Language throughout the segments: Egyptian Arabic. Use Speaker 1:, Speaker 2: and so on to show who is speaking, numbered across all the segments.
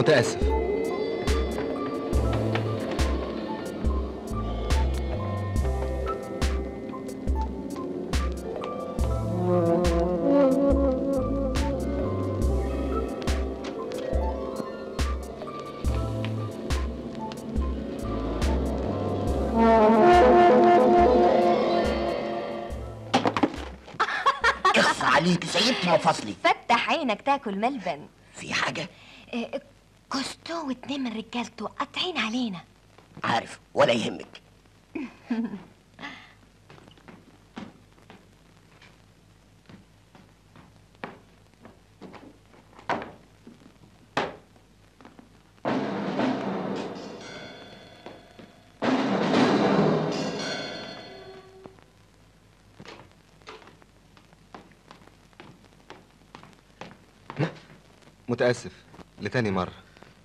Speaker 1: متاسف
Speaker 2: اخص عليك سيبت مفاصلي
Speaker 3: فتح عينك تاكل ملبن
Speaker 2: في حاجة
Speaker 3: إيه، كوستو واتنين من رجالته قاطعين علينا
Speaker 2: عارف ولا يهمك
Speaker 1: متاسف لتاني مره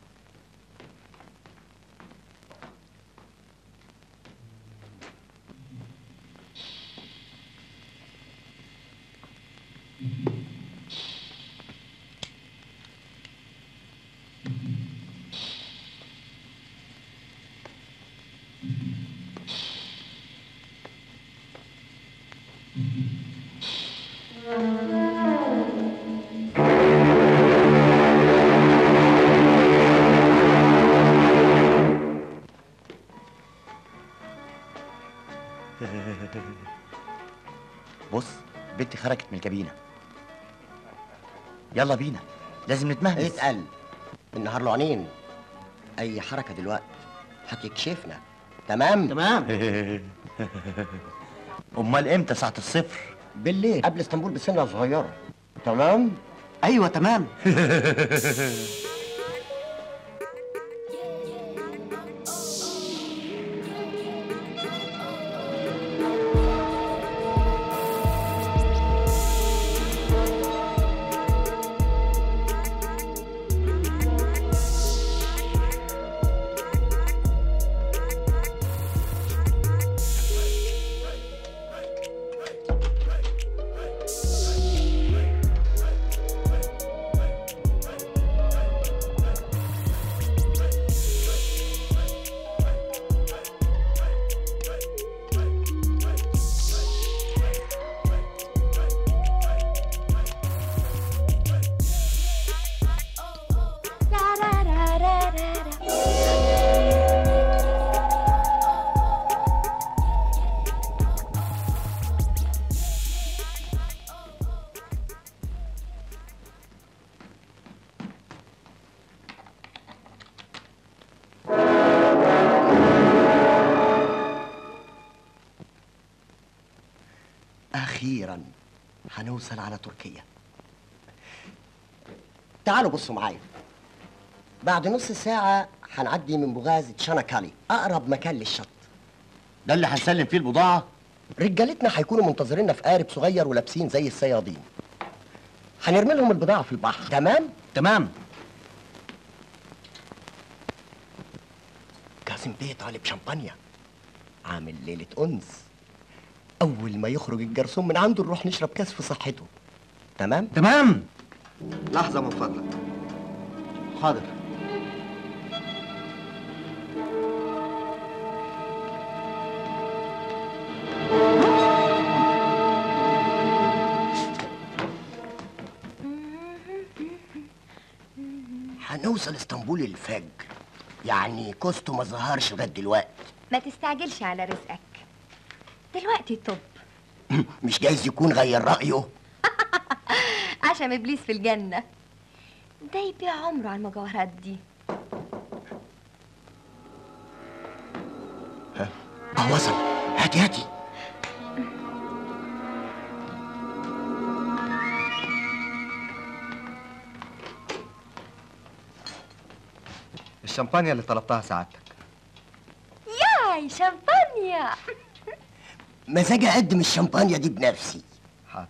Speaker 4: بص بنتي خرجت من الكابينه يلا بينا لازم نتمهز
Speaker 2: اتقل النهار له عينين اي حركة دلوقتي هتكشفنا تمام
Speaker 4: تمام امال امتى ساعه الصفر
Speaker 2: بالليل قبل اسطنبول بسنة صغيرة تمام
Speaker 4: ايوه تمام
Speaker 2: أخيرا هنوصل على تركيا تعالوا بصوا معايا بعد نص ساعة هنعدي من بوغاز تشاناكالي أقرب مكان للشط
Speaker 4: ده اللي هنسلم فيه البضاعه
Speaker 2: رجالتنا هيكونوا منتظريننا في قارب صغير ولابسين زي الصيادين هنرمي لهم البضاعة في البحر تمام؟
Speaker 4: تمام
Speaker 2: كاظم بيه طالب شمبانيا عامل ليلة أنس أول ما يخرج الجرسون من عنده نروح نشرب كاس في صحته تمام؟
Speaker 4: تمام
Speaker 1: لحظه من فضلك
Speaker 4: حاضر
Speaker 2: هنوصل اسطنبول الفجر يعني كوستو ما ظهرش لغايه دلوقتي
Speaker 3: ما تستعجلش على رزقك دلوقتي طب
Speaker 2: مش جايز يكون غير رايه
Speaker 3: عشم ابليس في الجنه ده يبيع عمره على المجوهرات دي
Speaker 2: اه وصل هاتي هاتي
Speaker 1: الشمبانيا اللي طلبتها سعادتك
Speaker 3: ياي شمبانيا
Speaker 2: مزاجي اقدم الشمبانيا دي بنفسي
Speaker 1: حاضر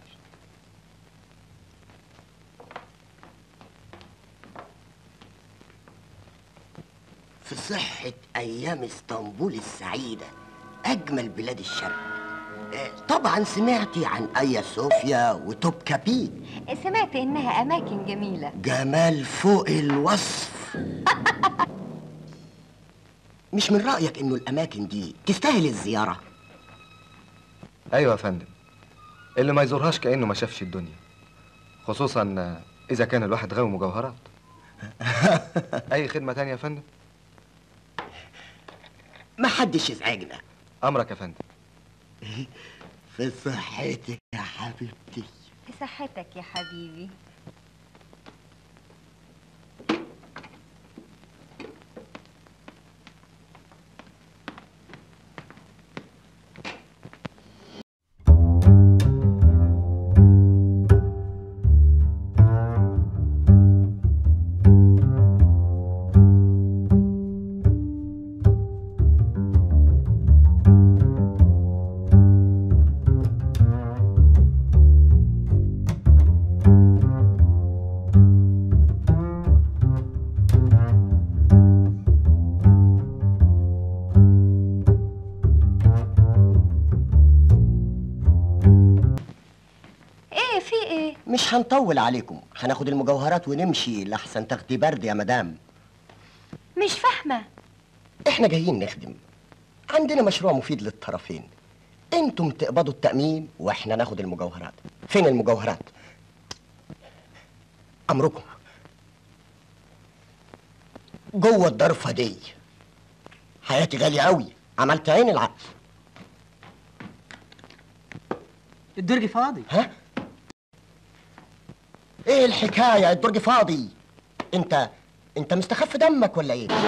Speaker 2: في صحة أيام اسطنبول السعيدة أجمل بلاد الشرق آه، طبعا سمعتي عن آيا صوفيا وتوب كابي
Speaker 3: سمعت انها اماكن جميله
Speaker 2: جمال فوق الوصف مش من رأيك إنه الأماكن دي تستاهل الزيارة؟
Speaker 1: ايوه يا فندم اللي ما يزورهاش كانه ما شافش الدنيا خصوصا اذا كان الواحد غاوي مجوهرات اي خدمه تانية يا فندم
Speaker 2: ما حدش يزعجنا
Speaker 1: امرك يا فندم
Speaker 2: في صحتك يا حبيبتي
Speaker 3: في صحتك يا حبيبي ايه في ايه
Speaker 2: مش هنطول عليكم هناخد المجوهرات ونمشي لحسن تاخدي برد يا مدام
Speaker 3: مش فاهمه
Speaker 2: احنا جايين نخدم عندنا مشروع مفيد للطرفين انتم تقبضوا التأمين واحنا ناخد المجوهرات فين المجوهرات امركم جوه الضرفة دي حياتي غالية قوي عملت عين العقل
Speaker 5: الدرج فاضي
Speaker 2: ها ايه الحكاية الدرج فاضي انت انت مستخف دمك ولا ايه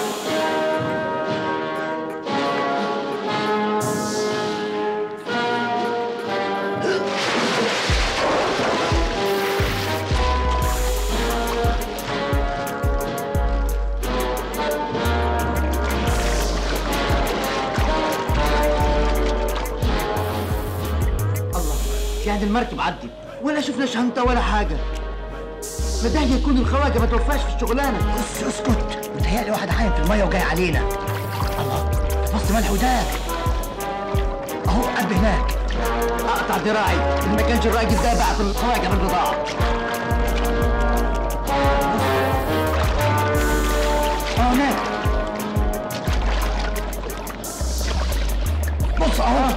Speaker 5: الله يعني المركب عدت ولا شفنا شنطة ولا حاجة ما ده يكون الخواجة ما توفاش في الشغلانة
Speaker 4: بص اسكت متهيألي واحد عايم في المية وجاي علينا الله بص ملح وداك اهو قد هناك
Speaker 5: اقطع دراعي ان ما كانش الراجل ده بعت الخواجة بالبضاعة
Speaker 4: اه هناك بص اهو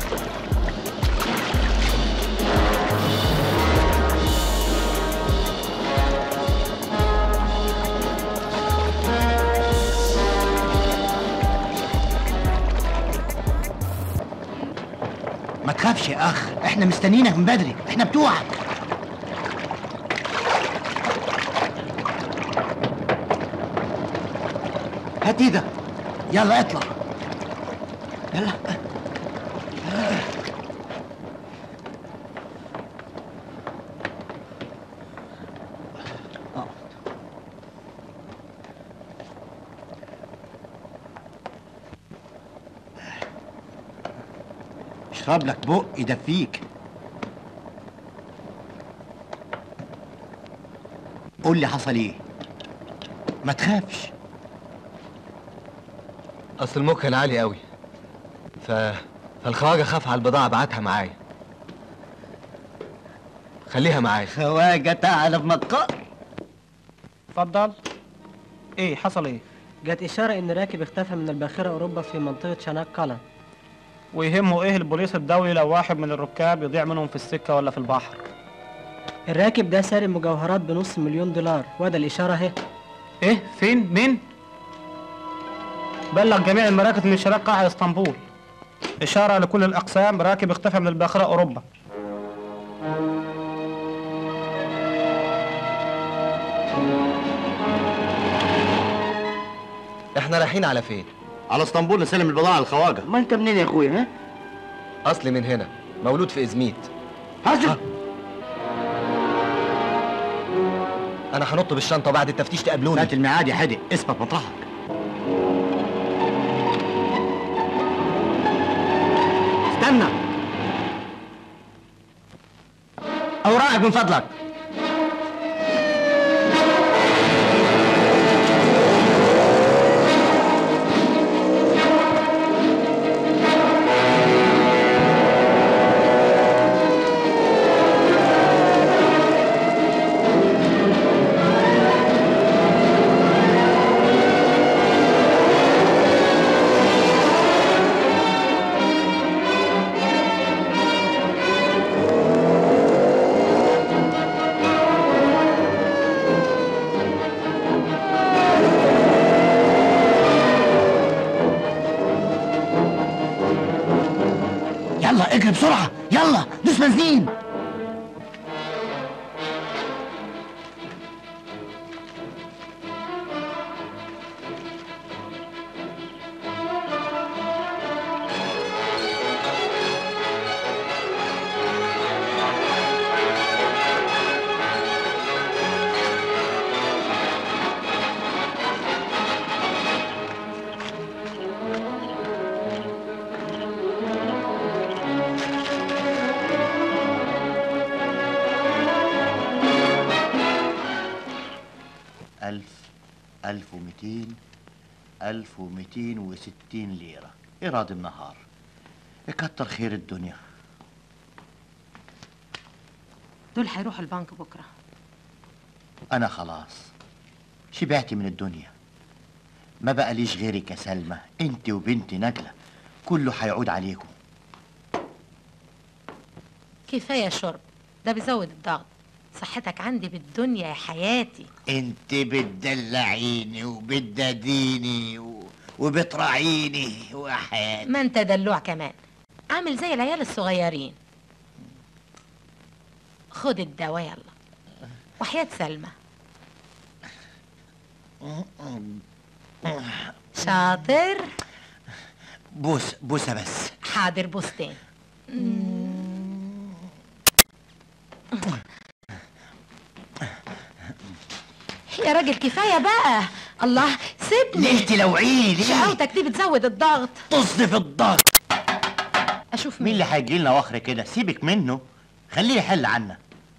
Speaker 4: ما تخافش يا اخ احنا مستنيينك من بدري احنا بتوعك هات ايدك يلا اطلع يلا آه. اشرب لك بق يدفيك قول لي حصل ايه ما تخافش
Speaker 1: اصل الموج كان عالي قوي ف فالخواجه خاف على البضاعه بعتها معايا خليها معايا
Speaker 4: خواجه تعالى بمكار
Speaker 6: اتفضل ايه حصل ايه
Speaker 5: جت إشارة إن راكب اختفى من الباخرة أوروبا في منطقة شناك قلن
Speaker 6: ويهمه ايه البوليس الدولي لو واحد من الركاب يضيع منهم في السكه ولا في البحر
Speaker 5: الراكب ده سارق مجوهرات بنص مليون دولار وده الإشارة اهي
Speaker 6: ايه فين مين بلغ جميع المراكز من شراك قاع اسطنبول اشاره لكل الاقسام راكب اختفى من الباخره اوروبا
Speaker 1: احنا رايحين على فين
Speaker 4: على اسطنبول نسلم البضاعه للخواجه
Speaker 5: ما أنت منين يا أخويا ها؟
Speaker 1: اصلي من هنا مولود في ازميت
Speaker 5: هاجر
Speaker 1: انا هنط بالشنطه وبعد التفتيش تقابلوني
Speaker 4: فات الميعاد يا حدق اثبت مطرحك
Speaker 5: استنى
Speaker 4: اوراقك من فضلك يلا دوس بنزين
Speaker 5: ألف ألف ومئتين ألف ومئتين وستين ليرة إيراد النهار كتر خير الدنيا
Speaker 7: دول هيروحوا البنك بكره
Speaker 5: أنا خلاص شبعت من الدنيا ما بقى ليش غيرك يا سلمى انت وبنتي نجلة كله هيعود عليكم
Speaker 7: كفايه شرب ده بيزود الضغط صحتك عندي بالدنيا يا حياتي
Speaker 5: انت بتدلعيني وبتداديني و... وبتراعيني وحياتي
Speaker 7: ما انت دلوع كمان عامل زي العيال الصغيرين خد الدواء يلا وحياة سلمى شاطر
Speaker 5: بوس بوسة بس
Speaker 7: حاضر بوستين يا راجل كفايه بقى الله سيبني
Speaker 5: ليه تلوعيني ليه
Speaker 7: شقاوتك دي بتزود الضغط
Speaker 5: تصدف الضغط
Speaker 7: اشوف
Speaker 5: مين اللي هيجي لنا وخر كده سيبك منه خليه يحل عنا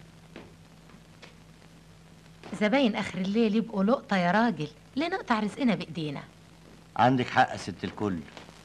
Speaker 7: زباين اخر الليل يبقوا لقطه يا راجل ليه نقطع رزقنا بايدينا
Speaker 5: عندك حق يا ست الكل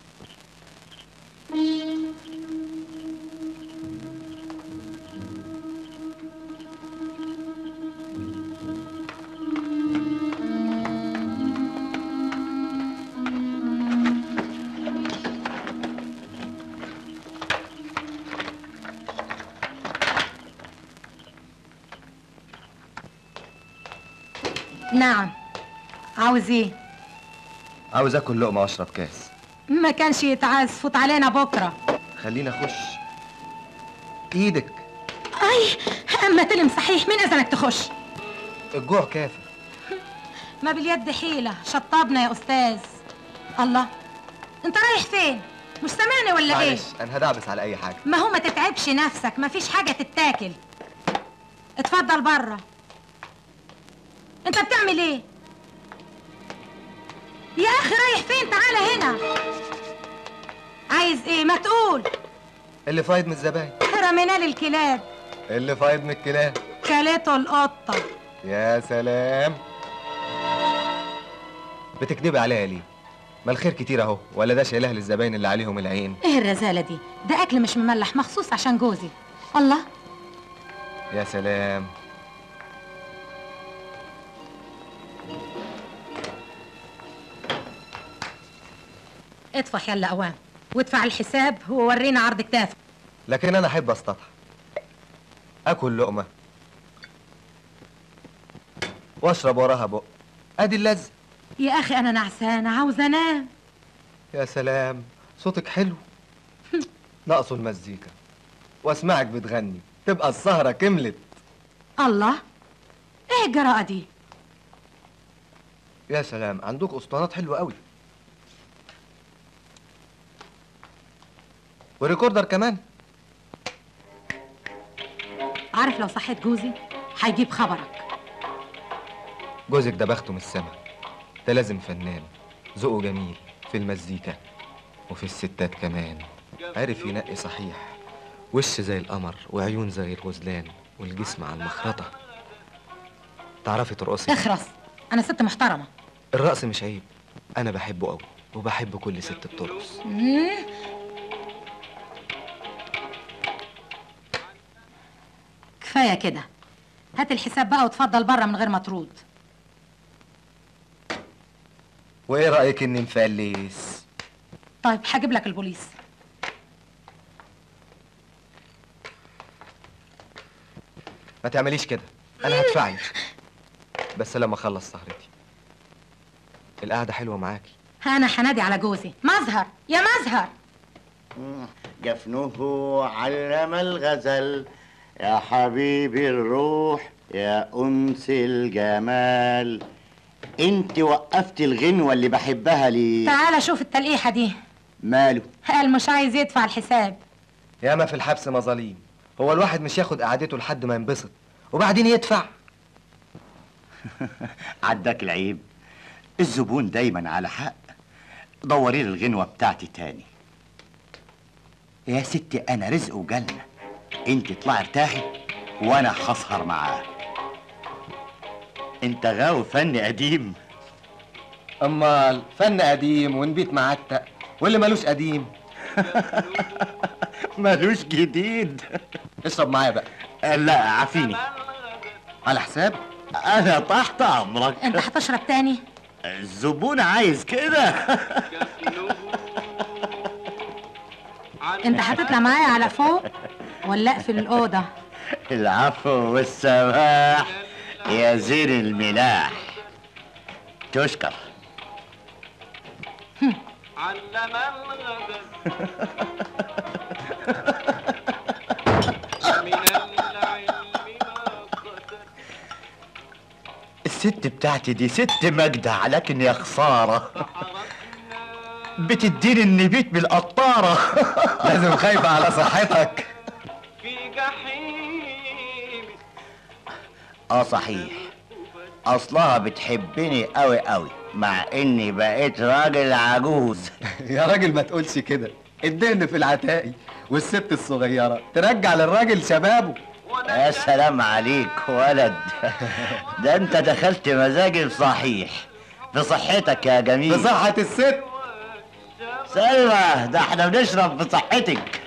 Speaker 7: نعم عاوز ايه
Speaker 1: عاوز اكل لقمه واشرب كاس
Speaker 7: ما كانش يتعاز فوت علينا بكره
Speaker 1: خليني اخش ايدك
Speaker 7: اي اما تلم صحيح مين اذنك تخش
Speaker 1: الجوع كافر
Speaker 7: ما باليد حيله شطبنا يا استاذ الله انت رايح فين مش سامعني ولا ايه
Speaker 1: معلش انا هدعبس على اي حاجه
Speaker 7: ما هو ما تتعبش نفسك ما فيش حاجه تتاكل اتفضل بره انت بتعمل ايه يا اخي رايح فين تعالى هنا عايز ايه ما تقول
Speaker 1: اللي فايض من الزباين
Speaker 7: رمينا للكلاب
Speaker 1: اللي فايض من الكلاب
Speaker 7: كلته القطه
Speaker 1: يا سلام بتكدبي عليا ليه ما الخير كتير اهو ولا ده شايلها للزباين اللي عليهم العين
Speaker 7: ايه الرزاله دي ده اكل مش مملح مخصوص عشان جوزي الله
Speaker 1: يا سلام
Speaker 7: اطفح يلا اوام وادفع الحساب وورينا عرض كتاف
Speaker 1: لكن انا احب استطح اكل لقمه واشرب وراها بق ادي اللذة
Speaker 7: يا اخي انا نعسانه عاوزه انام
Speaker 1: يا سلام صوتك حلو ناقصه المزيكا واسمعك بتغني تبقى السهرة كملت
Speaker 7: الله ايه الجراءه دي
Speaker 1: يا سلام عندك اسطوانات حلوة قوي وريكوردر كمان
Speaker 7: عارف لو صحيت جوزي هيجيب خبرك
Speaker 1: جوزك ده بخته من السما ده لازم فنان ذوقه جميل في المزيكا وفي الستات كمان عارف ينقي صحيح وش زي القمر وعيون زي الغزلان والجسم على المخرطة تعرفي ترقصي
Speaker 7: اخرس انا ست محترمه
Speaker 1: الرقص مش عيب انا بحبه قوي وبحب كل ست بترقص
Speaker 7: مم. كفايه كده هات الحساب بقى وتفضل بره من غير ما ترود
Speaker 1: وايه رايك اني مفلس
Speaker 7: طيب هجيب لك البوليس
Speaker 1: ما تعمليش كده انا هدفع لك بس لما اخلص سهرتي القعده حلوه معاكي
Speaker 7: انا هنادي على جوزي مظهر يا مظهر
Speaker 5: جفنه علم الغزل يا حبيبي الروح يا أنس الجمال انت وقفت الغنوة اللي بحبها ليه
Speaker 7: تعالى شوف التلقيحة دي
Speaker 5: ماله
Speaker 7: قال مش عايز يدفع الحساب
Speaker 1: ياما في الحبس مظاليم هو الواحد مش ياخد قعدته لحد ما ينبسط وبعدين يدفع
Speaker 5: عداك العيب الزبون دايما على حق دوري لي الغنوة بتاعتي تاني يا ستي انا رزق وجنة انت اطلعي ارتاحي وانا هسهر معاه انت غاوي فن قديم
Speaker 1: امال فن قديم ونبيت معتق واللي ملوش قديم
Speaker 5: ملوش جديد
Speaker 1: اشرب معايا بقى
Speaker 5: لا عافيني
Speaker 1: على حساب
Speaker 5: انا تحت امرك
Speaker 7: انت هتشرب تاني
Speaker 5: الزبون عايز كده
Speaker 7: انت هتطلع معايا على فوق ولا اقفل الأوضة
Speaker 5: العفو والسماح يا زين الملاح تشكر
Speaker 8: علم الغدر من العلم ما قدر
Speaker 5: الست بتاعتي دي ست مجدع لكن يا خسارة بتديني النبيت بالقطارة
Speaker 1: لازم خايفة على صحتك
Speaker 8: في جحيم
Speaker 5: اه صحيح اصلها بتحبني قوي قوي مع اني بقيت راجل عجوز
Speaker 1: يا راجل ما تقولش كده الدهن في العتاقي والست الصغيرة ترجع للراجل شبابه
Speaker 5: يا سلام عليك ولد ده انت دخلت مزاجي صحيح في صحتك يا جميل
Speaker 1: بصحة الست
Speaker 5: سلمى ده احنا بنشرب في صحتك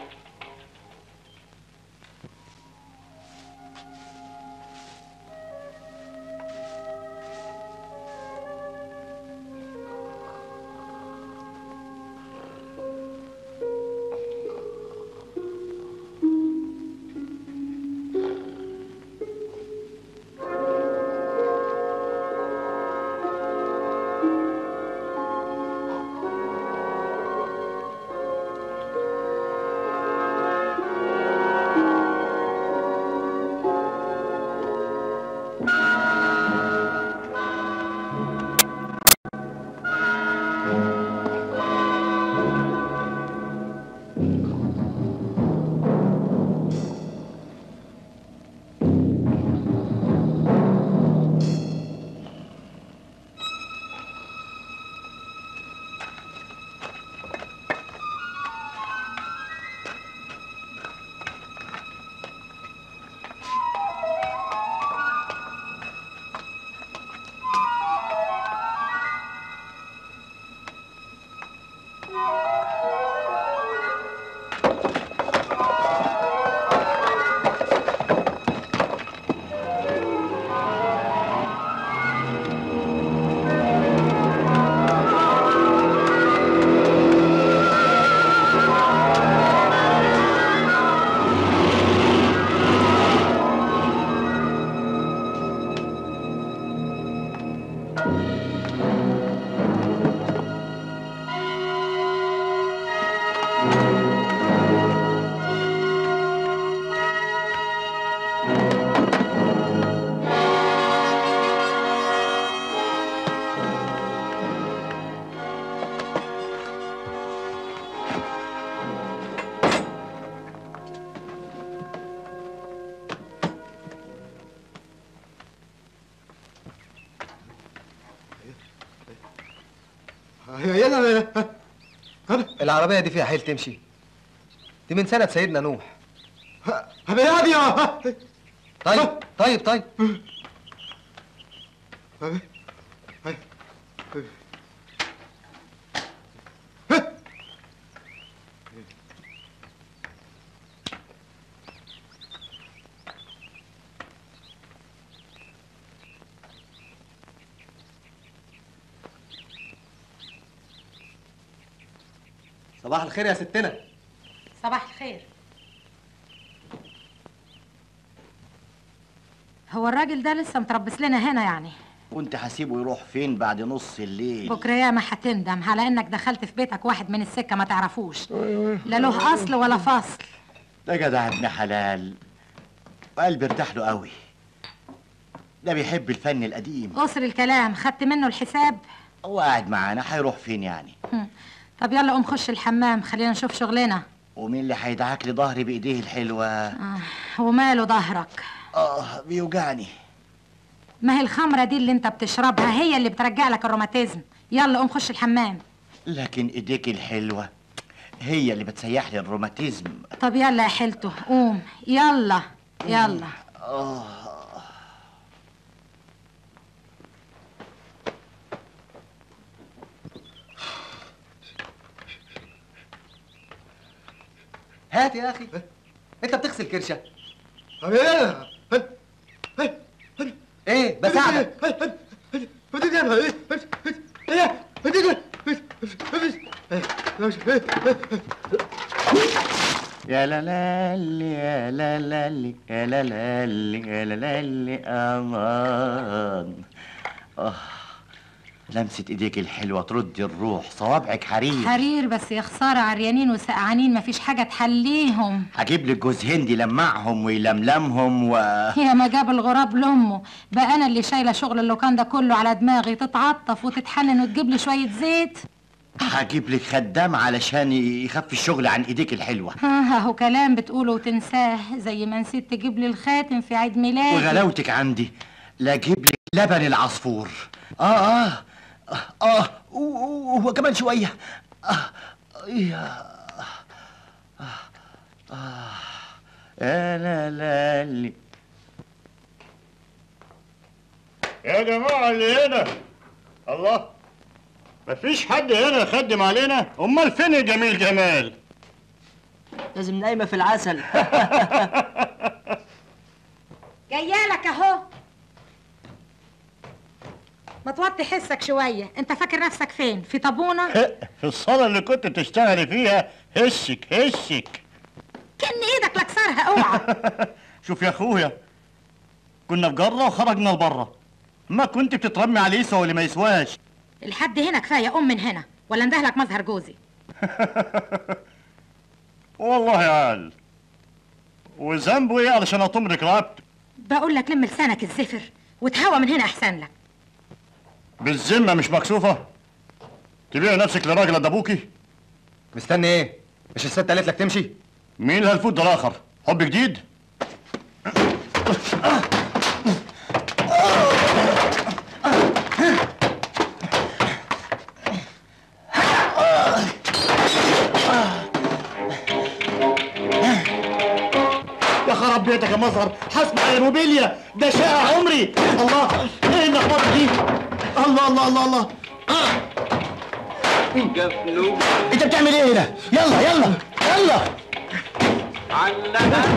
Speaker 1: العربية دي فيها حيل تمشي دي من سنة سيدنا نوح طيب طيب طيب صباح الخير يا ستنا
Speaker 7: صباح الخير هو الراجل ده لسه متربص لنا هنا يعني
Speaker 5: وانت هسيبه يروح فين بعد نص الليل
Speaker 7: بكره ياما هتندم على انك دخلت في بيتك واحد من السكه ما تعرفوش لا له اصل ولا فصل
Speaker 5: ده جدع ابن حلال وقلبي ارتاح له قوي ده بيحب الفن القديم
Speaker 7: قصر الكلام خدت منه الحساب
Speaker 5: هو قاعد معانا هيروح فين يعني
Speaker 7: هم. طب يلا قوم خش الحمام خلينا نشوف شغلنا
Speaker 5: ومين اللي هيدعك لي ظهري بايديه الحلوه
Speaker 7: آه. وماله ظهرك
Speaker 5: اه بيوجعني
Speaker 7: ما هي الخمره دي اللي انت بتشربها هي اللي بترجع لك الروماتيزم يلا قوم خش الحمام
Speaker 5: لكن ايديك الحلوه هي اللي بتسيح لي الروماتيزم
Speaker 7: طب يلا يا حلته قوم يلا يلا
Speaker 1: هات يا اخي انت بتغسل كرشه ايه بساعدك
Speaker 5: يا لا لا لي، يا لا لا لي، يا لا لا لي، يا لا لا لي، امان اه لمسة ايديك الحلوة ترد الروح صوابعك حرير
Speaker 7: حرير بس يا خساره عريانين وسقعانين مفيش حاجه تحليهم
Speaker 5: هجيب لك جوز هندي يلمعهم ويلملمهم و
Speaker 7: يا ما جاب الغراب لامه بقى انا اللي شايله شغل اللوكان ده كله على دماغي تتعطف وتتحنن وتجيب لي شويه زيت
Speaker 5: هجيب لك خدام علشان يخفي الشغل عن ايديك الحلوة
Speaker 7: ها هو كلام بتقوله وتنساه زي ما نسيت تجيب لي الخاتم في عيد ميلادي
Speaker 5: وغلاوتك عندي لا اجيب لك لبن العصفور اه اه اه, آه. و- و- وكمان شوية آه. يا آه. آه. يا لا لا لي.
Speaker 9: يا جماعة اللي هنا الله مفيش حد هنا يخدم علينا امال فين الجميل جمال
Speaker 10: لازم نايمة في العسل
Speaker 7: جايالك اهو ما توطي حسك شويه انت فاكر نفسك فين في طابونه
Speaker 9: في الصالة اللي كنت بتشتغلي فيها هشك هشك
Speaker 7: كان ايدك لكسرها اوعى
Speaker 9: شوف يا اخويا كنا في جرة وخرجنا لبره ما كنت بتترمي عليه يسوى اللي ما يسواش
Speaker 7: الحد هنا كفايه قوم من هنا ولا اندهلك مظهر جوزي
Speaker 9: والله يا عال وذنبه ايه علشان اطمرك رقبته
Speaker 7: بقول لك لم لسانك الزفر وتهوى من هنا احسن لك
Speaker 9: بالذمة مش مكسوفة تبيع نفسك لراجل قد ابوكي
Speaker 1: مستني ايه مش الست قالت لك تمشي
Speaker 9: مين هالفوت ده الاخر حب جديد يا خراب بيتك يا مظهر حسب يا موبيليا ده شقة عمري الله ايه اللخبطه دي الله الله الله الله
Speaker 8: جفلو
Speaker 5: انت بتعمل ايه هنا يلا يلا يلا
Speaker 8: علمك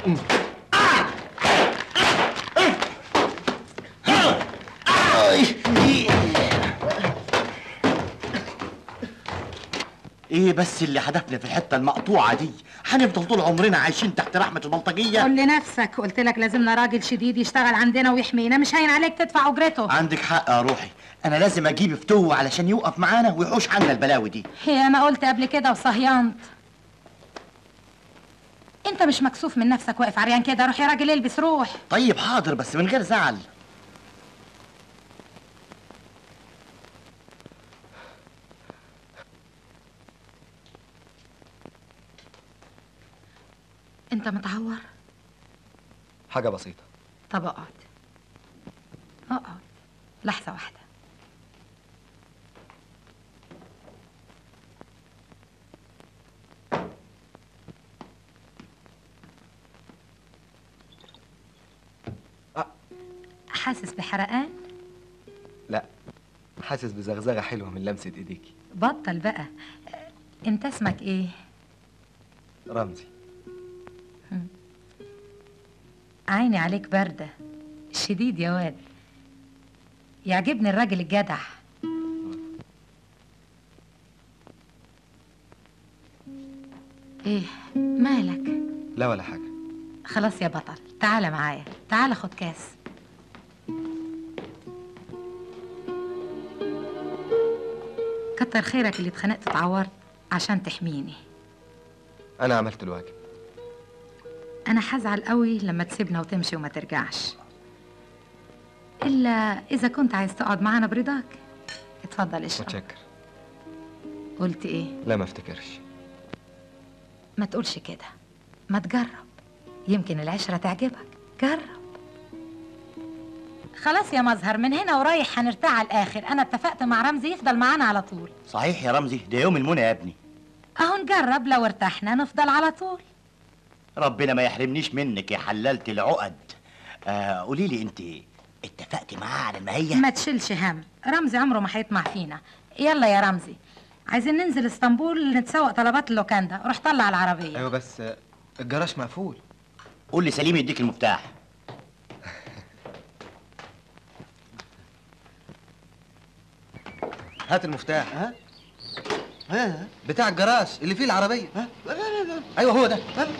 Speaker 5: ايه بس اللي حدفنا في الحته المقطوعه دي هنفضل طول عمرنا عايشين تحت رحمه البلطجيه
Speaker 7: قول لنفسك قلت لك لازمنا راجل شديد يشتغل عندنا ويحمينا مش هين عليك تدفع اجرته
Speaker 5: عندك حق يا روحي انا لازم اجيب فتوه علشان يوقف معانا ويحوش عنا البلاوي دي
Speaker 7: يا ما قلت قبل كده وصهيانت انت مش مكسوف من نفسك واقف عريان كده روح يا راجل البس روح
Speaker 5: طيب حاضر بس من غير زعل
Speaker 7: انت متعور
Speaker 1: حاجه بسيطه
Speaker 7: طب اقعد اقعد لحظه واحده حاسس بحرقان
Speaker 1: لا حاسس بزغزغه حلوه من لمسه ايديكي
Speaker 7: بطل بقى انت اسمك ايه
Speaker 1: رمزي
Speaker 7: عيني عليك باردة شديد يا واد يعجبني الراجل الجدع ايه مالك
Speaker 1: لا ولا حاجه
Speaker 7: خلاص يا بطل تعال معايا تعال خد كاس كتر خيرك اللي اتخنقت اتعورت عشان تحميني
Speaker 1: انا عملت الواجب
Speaker 7: انا حزعل قوي لما تسيبنا وتمشي وما ترجعش الا اذا كنت عايز تقعد معانا برضاك اتفضل اشرب
Speaker 1: متشكر
Speaker 7: قلت ايه
Speaker 1: لا ما افتكرش
Speaker 7: ما تقولش كده ما تجرب يمكن العشرة تعجبك جرب خلاص يا مظهر من هنا ورايح هنرتاح على الاخر انا اتفقت مع رمزي يفضل معانا على طول
Speaker 5: صحيح يا رمزي ده يوم المنى يا ابني
Speaker 7: اهو نجرب لو ارتحنا نفضل على طول
Speaker 5: ربنا ما يحرمنيش منك يا حلالة العقد آه قولي لي انت اتفقتي معاه على المهية
Speaker 7: ما تشيلش هم رمزي عمره ما هيطمع فينا يلا يا رمزي عايزين ننزل اسطنبول نتسوق طلبات اللوكاندا روح طلع العربية
Speaker 1: ايوه بس الجراج مقفول
Speaker 5: قول لي سليم يديك المفتاح
Speaker 1: هات المفتاح ها ها بتاع الجراج اللي فيه العربيه ايوه هو ده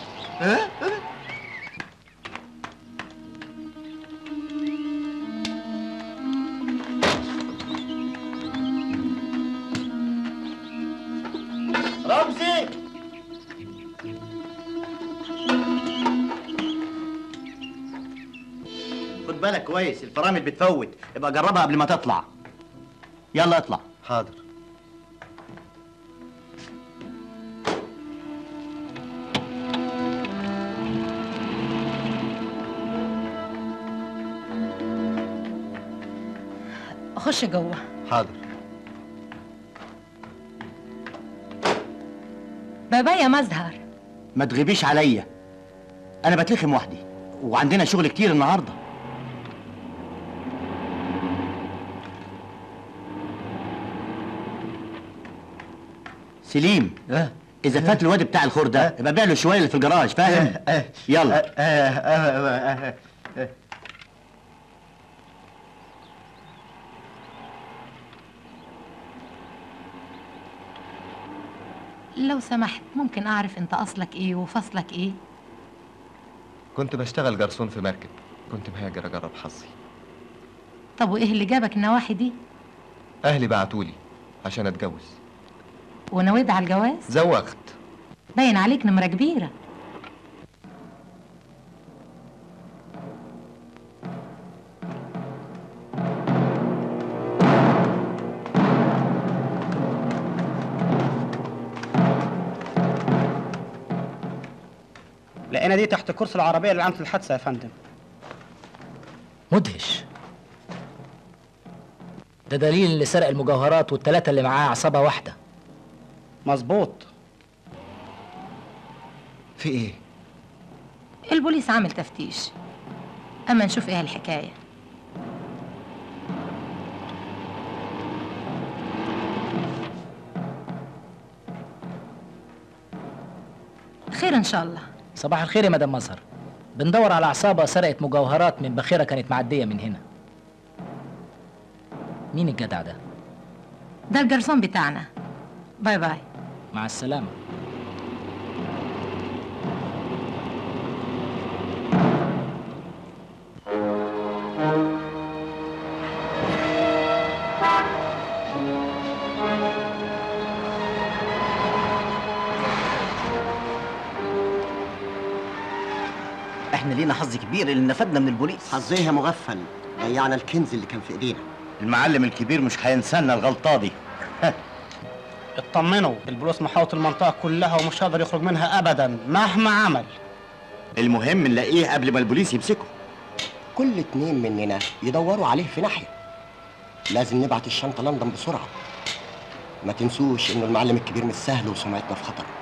Speaker 5: رمزي خد بالك كويس الفرامل بتفوت ابقى جربها قبل ما تطلع يلا اطلع
Speaker 1: حاضر
Speaker 7: خش جوه
Speaker 1: حاضر
Speaker 7: بابا يا مزهر
Speaker 5: ما تغيبيش عليا انا بتلخم وحدي وعندنا شغل كتير النهارده سليم اذا فات الواد بتاع الخور ده يبقى بيع له شويه اللي في الجراج فاهم يلا
Speaker 7: لو سمحت ممكن اعرف انت اصلك ايه وفصلك ايه
Speaker 1: كنت بشتغل جرسون في مركب كنت مهاجر اجرب حظي
Speaker 7: طب وايه اللي جابك النواحي دي
Speaker 1: اهلي بعتولي عشان اتجوز
Speaker 7: ونويت على الجواز
Speaker 1: زوغت
Speaker 7: باين عليك نمرة كبيرة
Speaker 6: لقينا دي تحت كرسي العربية اللي عملت الحادثة يا فندم
Speaker 10: مدهش ده دليل اللي سرق المجوهرات والتلاتة اللي معاه عصابة واحدة
Speaker 6: مظبوط
Speaker 1: في ايه
Speaker 7: البوليس عامل تفتيش اما نشوف ايه الحكاية خير ان شاء الله
Speaker 10: صباح الخير يا مدام مظهر بندور على عصابة سرقت مجوهرات من باخرة كانت معدية من هنا مين الجدع ده؟
Speaker 7: ده الجرسون بتاعنا باي باي
Speaker 10: مع السلامة
Speaker 4: احنا لينا حظ كبير اللي نفدنا من البوليس
Speaker 2: حظيها مغفل ضيعنا الكنز اللي كان في ايدينا
Speaker 5: المعلم الكبير مش هينسانا الغلطه دي
Speaker 6: اطمنوا البوليس محاوط المنطقة كلها ومش هيقدر يخرج منها أبدا مهما عمل
Speaker 5: المهم نلاقيه قبل ما البوليس يمسكه
Speaker 2: كل اتنين مننا يدوروا عليه في ناحية لازم نبعت الشنطة لندن بسرعة ما تنسوش انه المعلم الكبير مش سهل وسمعتنا في خطر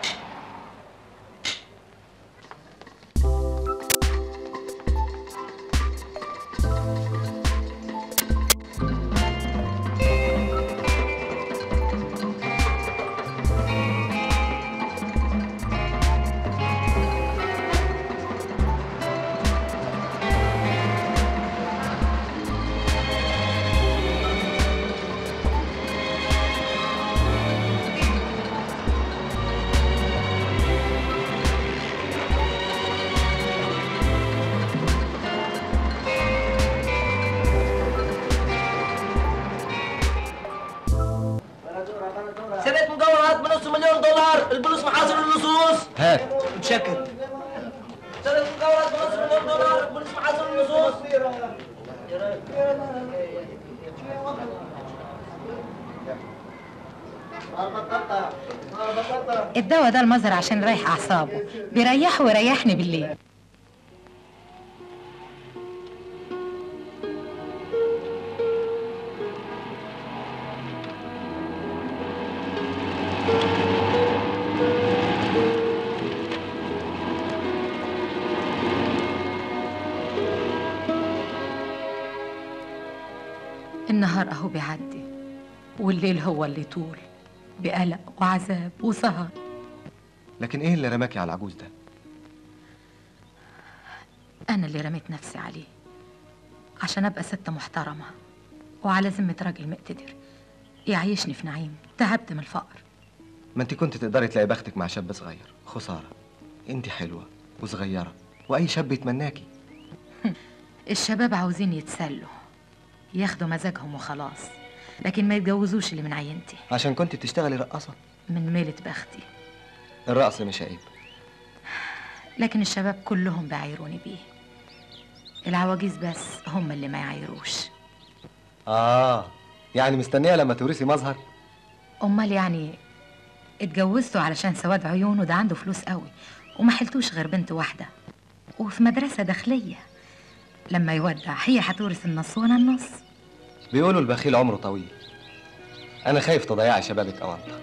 Speaker 11: مليون دولار البوليس محاصر اللصوص
Speaker 10: هات
Speaker 11: متشكر سرقة مجوهرات بنص مليون دولار البوليس محاصر اللصوص
Speaker 7: الدواء ده المظهر عشان يريح اعصابه بيريحه ويريحني بالليل النهار اهو بيعدي والليل هو اللي طول بقلق وعذاب وسهر
Speaker 1: لكن ايه اللي رماكي على العجوز ده
Speaker 7: أنا اللي رميت نفسي عليه عشان أبقى ست محترمة وعلى ذمة راجل مقتدر يعيشني في نعيم تعبت من الفقر
Speaker 1: ما انت كنت تقدري تلاقي بختك مع شاب صغير خساره انت حلوه وصغيره واي شاب يتمناكي
Speaker 7: الشباب عاوزين يتسلوا ياخدوا مزاجهم وخلاص لكن ما يتجوزوش اللي من عينتي
Speaker 1: عشان كنت بتشتغلي رقاصه
Speaker 7: من ميلة بختي
Speaker 1: الرقص مش عيب
Speaker 7: لكن الشباب كلهم بيعايروني بيه العواجيز بس هم اللي ما يعايروش
Speaker 1: اه يعني مستنيه لما تورثي مظهر
Speaker 7: امال يعني اتجوزته علشان سواد عيونه ده عنده فلوس قوي وما حلتوش غير بنت واحده وفي مدرسه داخليه لما يودع هي هتورث النص وانا النص
Speaker 1: بيقولوا البخيل عمره طويل انا خايف تضيعي شبابك اوانطه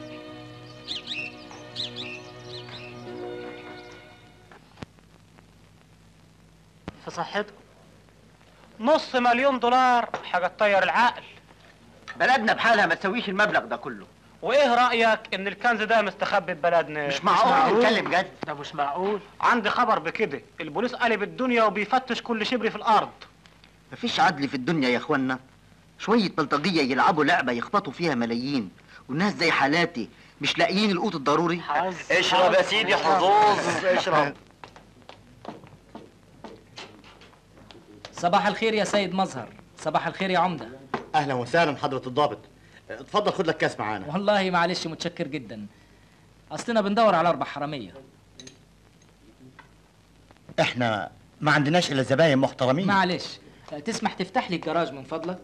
Speaker 6: في صحته نص مليون دولار حاجة تطير العقل
Speaker 11: بلدنا بحالها ما تسويش المبلغ ده كله
Speaker 6: وايه رأيك ان الكنز ده مستخبي في بلدنا
Speaker 11: مش معقول نتكلم جد
Speaker 6: ده مش معقول عندي خبر بكده البوليس قلب الدنيا وبيفتش كل شبر في الارض
Speaker 11: مفيش عدل في الدنيا يا اخوانا شوية بلطجية يلعبوا لعبة يخبطوا فيها ملايين والناس زي حالاتي مش لاقيين القوت الضروري
Speaker 8: اشرب يا سيدي حظوظ اشرب
Speaker 10: صباح الخير يا سيد مظهر صباح الخير يا عمدة
Speaker 9: اهلا وسهلا حضرة الضابط اتفضل خد لك كاس معانا
Speaker 10: والله معلش متشكر جدا اصلنا بندور على اربع حرامية
Speaker 5: احنا ما عندناش الا زباين محترمين
Speaker 10: معلش تسمح تفتح لي الجراج من فضلك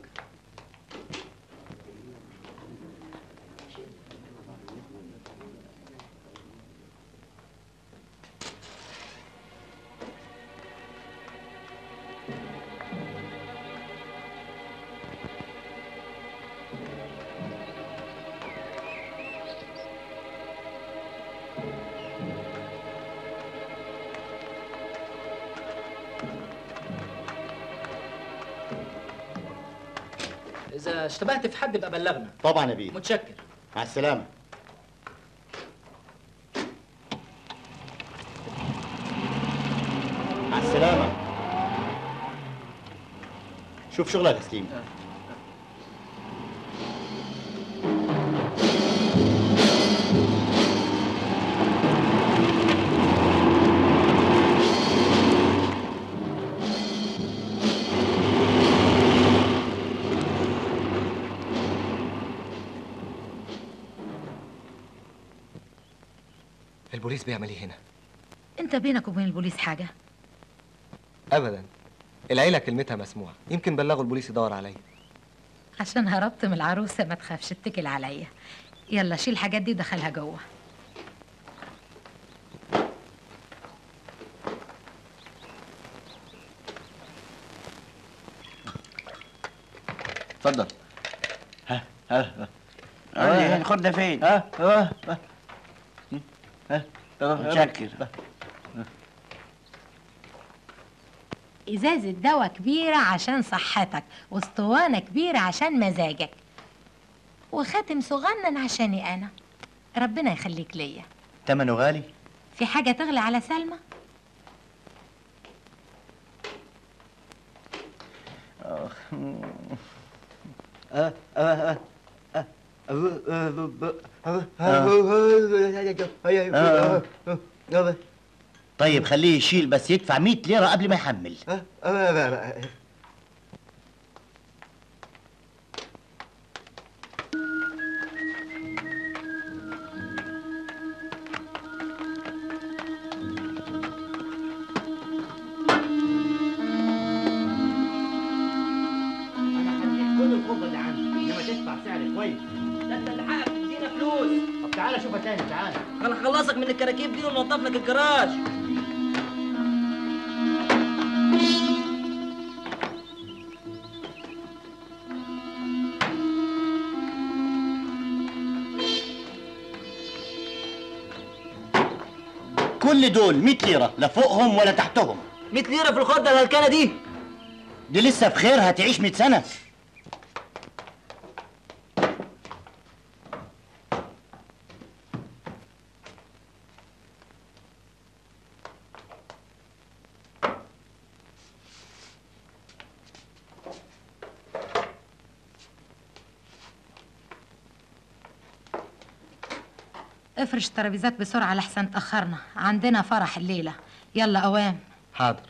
Speaker 10: اذا اشتبهت في حد يبقى بلغنا
Speaker 9: طبعا يا بيه
Speaker 10: متشكر
Speaker 9: مع السلامة مع السلامة شوف شغلك يا سليم
Speaker 1: البوليس بيعمل ايه هنا
Speaker 7: انت بينك وبين البوليس حاجه
Speaker 1: ابدا العيله كلمتها مسموعه يمكن بلغوا البوليس يدور عليا
Speaker 7: عشان هربت من العروسه ما تخافش اتكل عليا يلا شيل الحاجات دي ودخلها جوه
Speaker 1: اتفضل
Speaker 5: ها ها
Speaker 11: ها الخد ده فين؟
Speaker 5: ها ها ها
Speaker 11: متشكر
Speaker 7: ازازه دواء كبيره عشان صحتك واسطوانه كبيره عشان مزاجك وخاتم صغنن عشاني انا ربنا يخليك ليا
Speaker 5: تمنه غالي
Speaker 7: في حاجه تغلى على سلمى
Speaker 5: طيب خليه يشيل بس يدفع 100 ليرة قبل ما يحمل
Speaker 4: الخبز اللي عندي انما تدفع سعر كويس
Speaker 12: ده انت اللي حقك تدينا فلوس
Speaker 4: طب تعالى شوفها تاني تعالى
Speaker 12: هنخلصك من الكراكيب دي وننضف لك الجراج
Speaker 5: كل دول 100 ليره لا فوقهم ولا تحتهم
Speaker 12: 100 ليره في الخده الهلكانه دي
Speaker 5: دي لسه بخير هتعيش 100 سنه
Speaker 7: افرش الترابيزات بسرعة لحسن تأخرنا عندنا فرح الليلة يلا أوام
Speaker 5: حاضر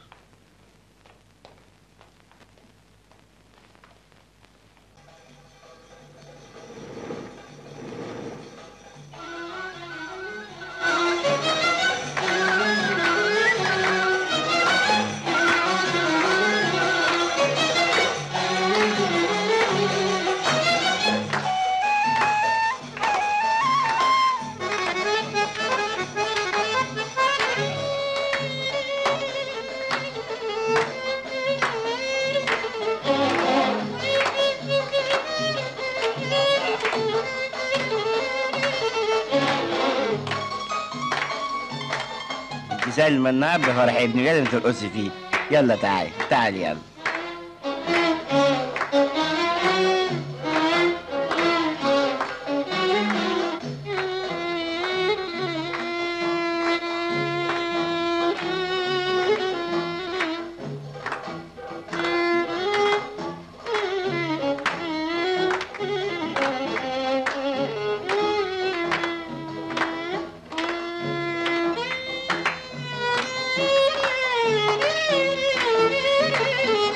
Speaker 5: انت زي المناع بفرح ابني لازم ترقصي فيه يلا تعالي تعالي يلا
Speaker 13: Thank you.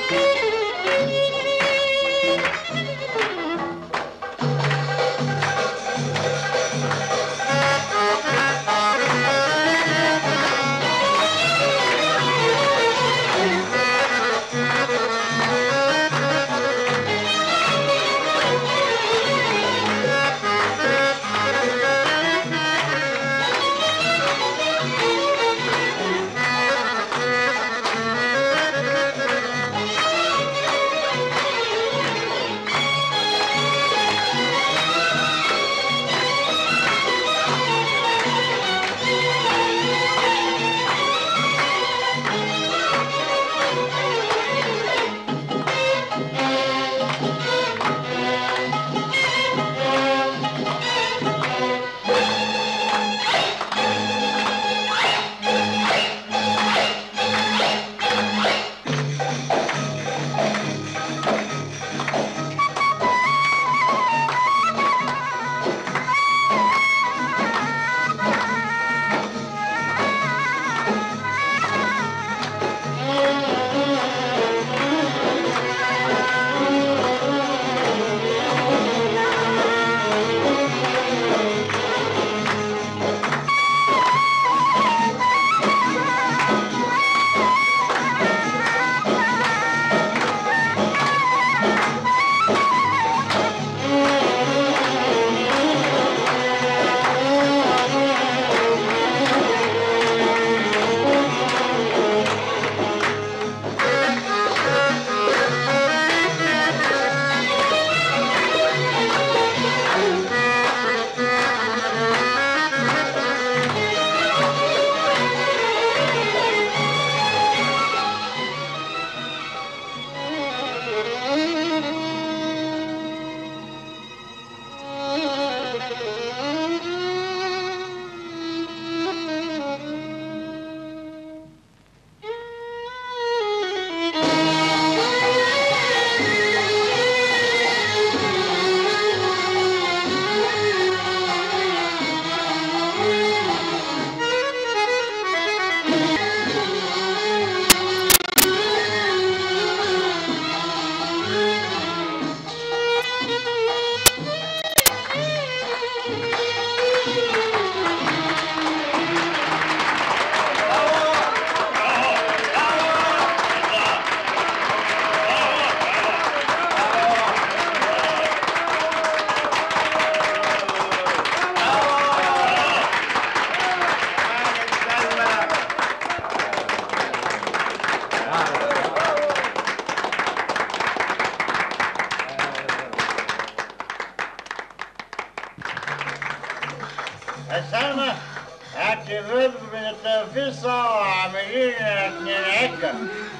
Speaker 9: يا سلمى هاتي بيض من التنفيصة واعملي لنا اتنين عكة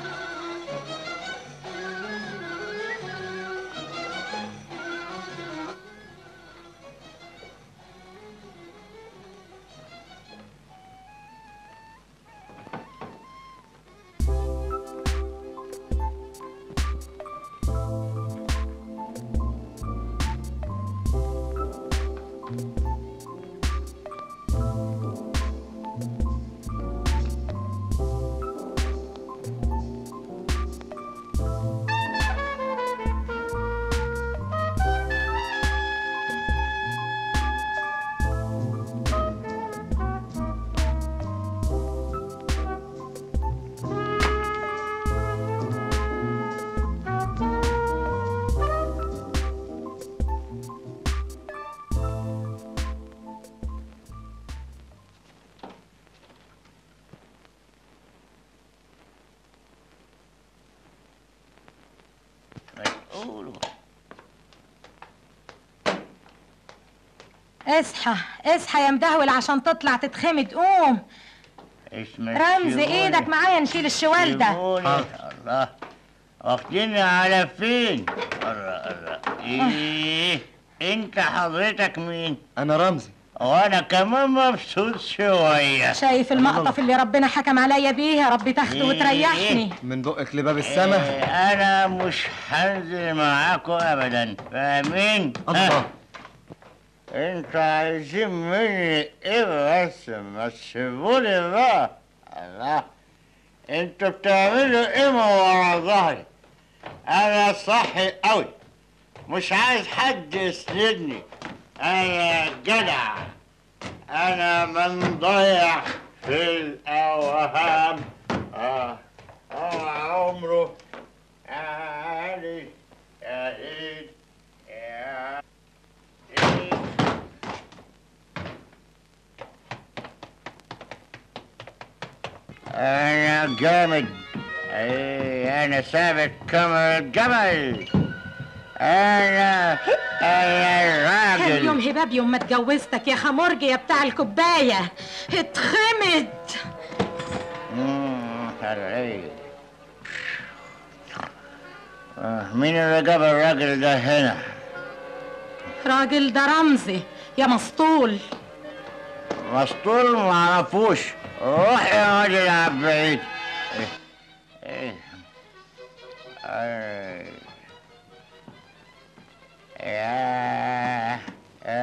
Speaker 7: اصحى اصحى يا مدهول عشان تطلع تتخمد قوم
Speaker 9: اسمك
Speaker 7: رمز ايدك معايا نشيل الشوال ده
Speaker 9: سيبوني. الله واخديني على فين الله الله ايه انت حضرتك مين
Speaker 1: انا رمزي
Speaker 9: وانا كمان مبسوط شويه
Speaker 7: شايف المقطف اللي ربنا حكم عليا بيه يا رب تاخده وتريحني
Speaker 1: من بقك لباب السما
Speaker 9: إيه، انا مش هنزل معاكم ابدا فاهمين
Speaker 1: الله.
Speaker 9: انتوا عايزين مني ايه بس ما تسيبوني بقى الله انتوا بتعملوا ايه من ورا ظهري انا صحي قوي مش عايز حد يسندني انا جدع انا من ضيع في الاوهام اه اه عمره علي يا ايد يا ايد انا جامد اي انا ثابت كما الجبل انا انا
Speaker 7: كان يوم
Speaker 9: راجل
Speaker 7: هباب يوم ما اتجوزتك يا خمرجي يا بتاع الكوبايه اتخمد
Speaker 9: مم، الراجل. آه، مين اللي جاب الراجل ده هنا؟
Speaker 7: راجل ده رمزي يا مسطول
Speaker 9: مسطول ما اعرفوش روح يا واد العب بعيد إيه، إيه. آه. يا يا-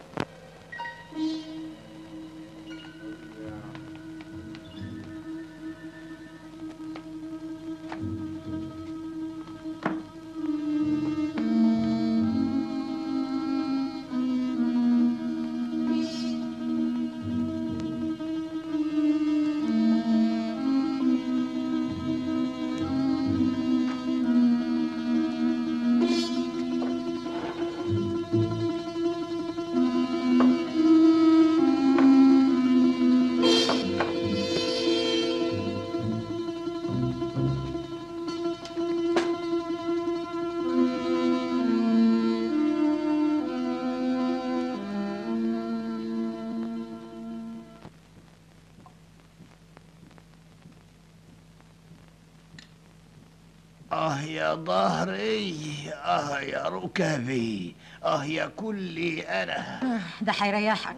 Speaker 13: آه يا ظهري آه يا ركبي آه يا كلي أنا
Speaker 7: ده هيريحك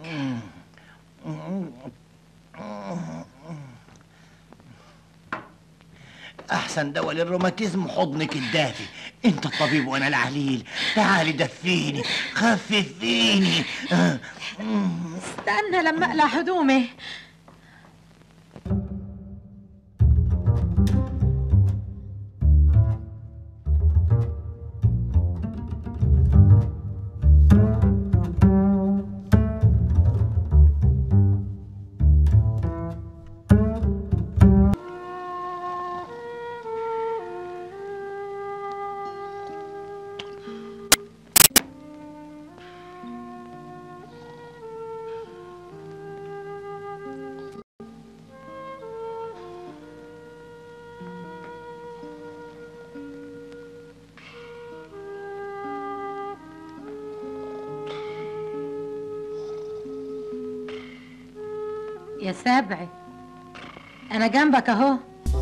Speaker 13: أحسن دواء للروماتيزم حضنك الدافي أنت الطبيب وأنا العليل تعالي دفيني خففيني آه.
Speaker 7: استنى لما اقلع هدومي يا سبعي انا جنبك اهو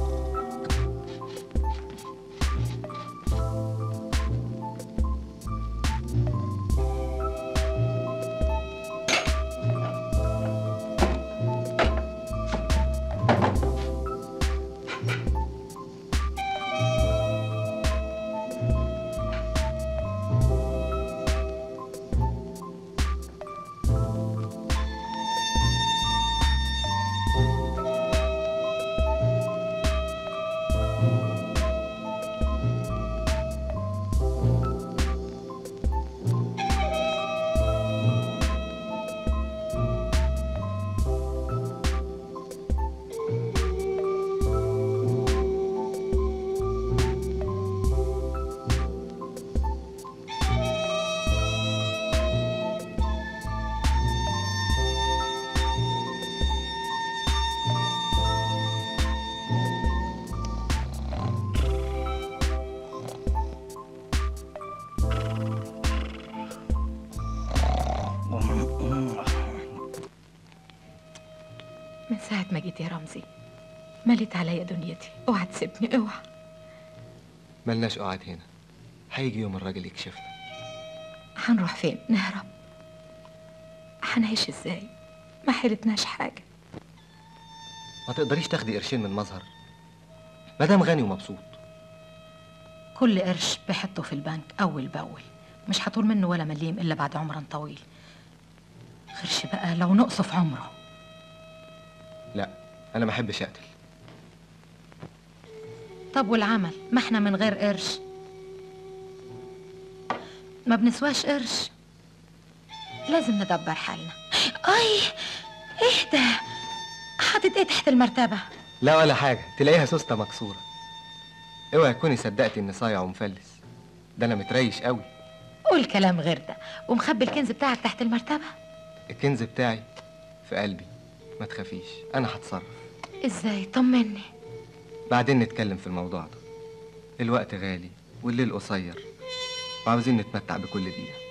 Speaker 7: من ساعة ما جيت يا رمزي مليت عليا دنيتي اوعى تسيبني اوعى
Speaker 1: ملناش قعد هنا هيجي يوم الراجل يكشفنا
Speaker 7: هنروح فين نهرب هنعيش ازاي ما حيلتناش حاجة
Speaker 1: ما تقدريش تاخدي قرشين من مظهر مدام غني ومبسوط
Speaker 7: كل قرش بحطه في البنك أول بأول مش هطول منه ولا مليم إلا بعد عمر طويل خرش بقى لو نقصه في عمره
Speaker 1: لا انا ما احبش اقتل
Speaker 7: طب والعمل ما احنا من غير قرش ما بنسواش قرش لازم ندبر حالنا اي اهدى حاطط ايه تحت المرتبة
Speaker 1: لا ولا حاجه تلاقيها سوسته مكسوره اوعي تكوني صدقتي اني صايع ومفلس ده انا متريش قوي
Speaker 7: قول كلام غير ده ومخبي الكنز بتاعك تحت المرتبة
Speaker 1: الكنز بتاعي في قلبي ما تخافيش انا هتصرف
Speaker 7: ازاي طمني
Speaker 1: بعدين نتكلم في الموضوع ده الوقت غالي والليل قصير وعاوزين نتمتع بكل دقيقه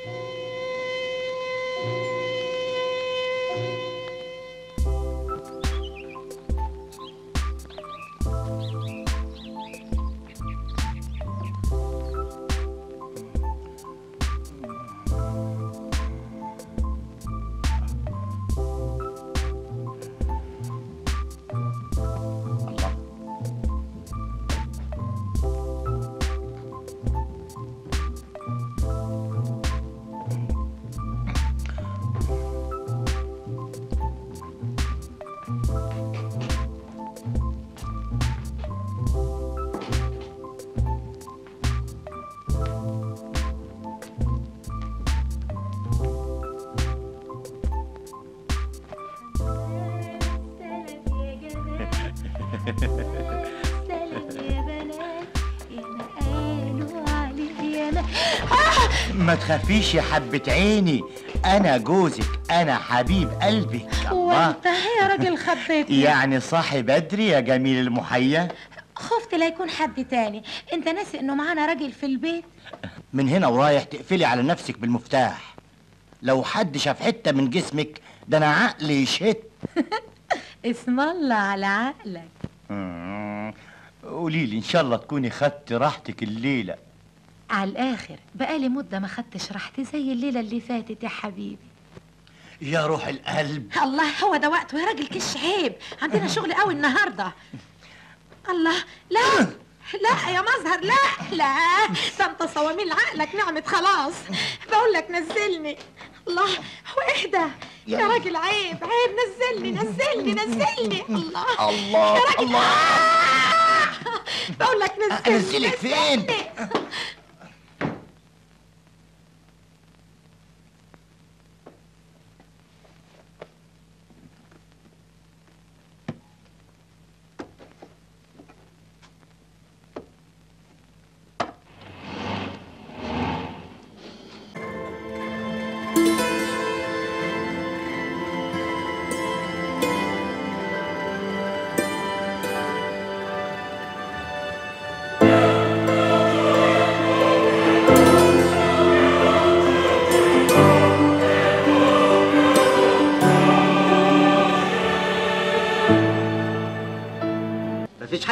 Speaker 13: ما تخافيش يا حبة عيني أنا جوزك أنا حبيب قلبك الله
Speaker 7: وانت يا راجل خبيتني
Speaker 13: يعني صاحي بدري يا جميل المحيا
Speaker 7: خفت لا يكون حد تاني انت ناسي انه معانا راجل في البيت
Speaker 13: من هنا ورايح تقفلي على نفسك بالمفتاح لو حد شاف حتة من جسمك ده أنا عقلي يشهد
Speaker 7: اسم الله على عقلك
Speaker 13: قولي لي إن شاء الله تكوني خدت راحتك الليلة
Speaker 7: على الاخر بقالي مده ما خدتش راحتي زي الليله اللي فاتت يا حبيبي
Speaker 13: يا روح القلب
Speaker 7: الله هو ده وقته يا راجل كش عيب عندنا شغل قوي النهارده الله لا لا يا مظهر لا لا ده انت صواميل عقلك نعمت خلاص بقول لك نزلني الله هو اهدى يا راجل عيب عيب نزلني نزلني نزلني الله
Speaker 13: الله
Speaker 7: يا راجل
Speaker 13: الله
Speaker 7: آه! بقول لك نزلني
Speaker 13: أنزلك فين؟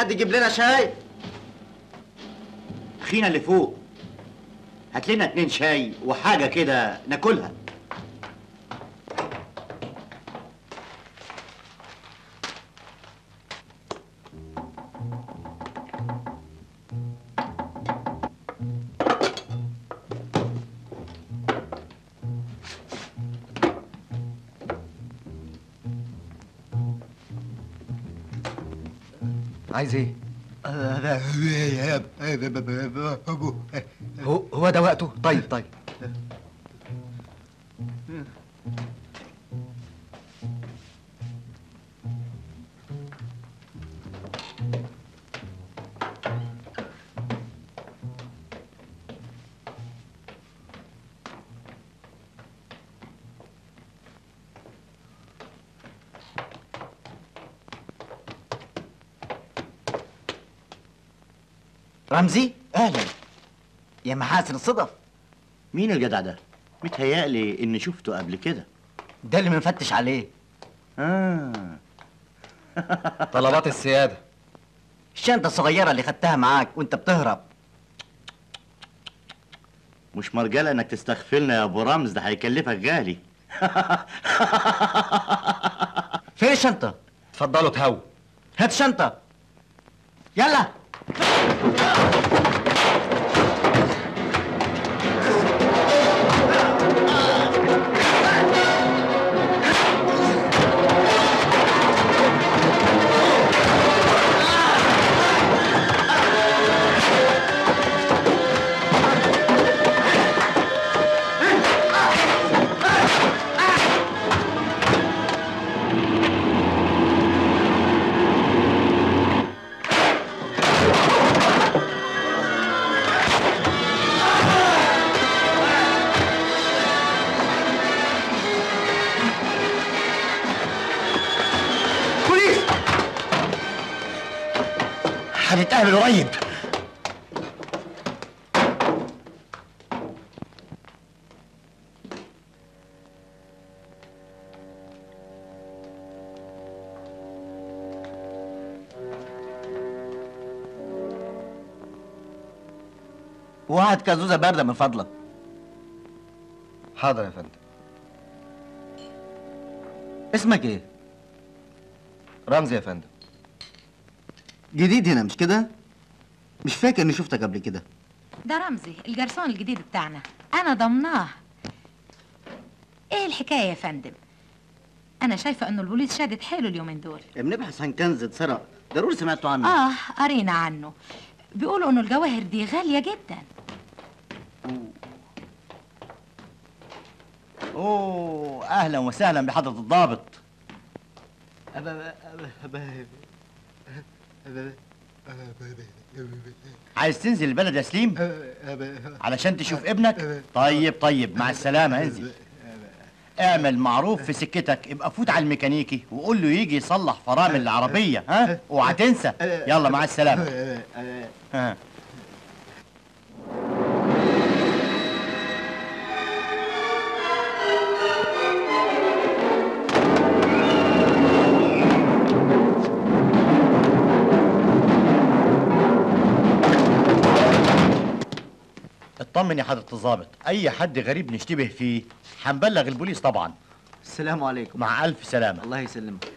Speaker 11: حد يجيب لنا شاي
Speaker 5: اخينا اللي فوق هات لنا اتنين شاي وحاجه كده ناكلها
Speaker 1: عايز ايه؟ هو هو ده وقته؟ طيب طيب
Speaker 11: رمزي اهلا يا محاسن الصدف
Speaker 5: مين الجدع ده متهيألي اني شفته قبل كده
Speaker 11: ده اللي بنفتش عليه
Speaker 5: اه
Speaker 1: طلبات السيادة
Speaker 11: الشنطة الصغيرة اللي خدتها معاك وانت بتهرب
Speaker 5: مش مرجله انك تستغفلنا يا ابو رمز ده هيكلفك غالي
Speaker 11: فين الشنطة؟
Speaker 1: اتفضلوا تهو
Speaker 11: هات الشنطة يلا
Speaker 13: بوليس هنتقابل قريب
Speaker 11: وهات كازوزة باردة من فضلك
Speaker 1: حاضر يا فندم
Speaker 11: اسمك ايه؟
Speaker 1: رمزي يا فندم
Speaker 11: جديد هنا مش كده؟ مش فاكر اني شفتك قبل كده
Speaker 7: ده رمزي الجرسون الجديد بتاعنا انا ضمناه ايه الحكايه يا فندم انا شايفه انه البوليس شادد حيله اليومين دول
Speaker 11: بنبحث عن كنز اتسرق ضروري سمعتوا عنه
Speaker 7: اه قرينا عنه بيقولوا انه الجواهر دي غاليه جدا
Speaker 5: اوه اهلا وسهلا بحضره الضابط عايز تنزل البلد يا سليم علشان تشوف ابنك طيب طيب مع السلامه انزل اعمل معروف في سكتك ابقى فوت على الميكانيكي وقول له يجي يصلح فرامل العربيه ها اوعى تنسى يلا مع السلامه ها اطمن يا حضرة الضابط أي حد غريب نشتبه فيه هنبلغ البوليس طبعا
Speaker 11: السلام عليكم
Speaker 5: مع ألف سلامة
Speaker 11: الله يسلمك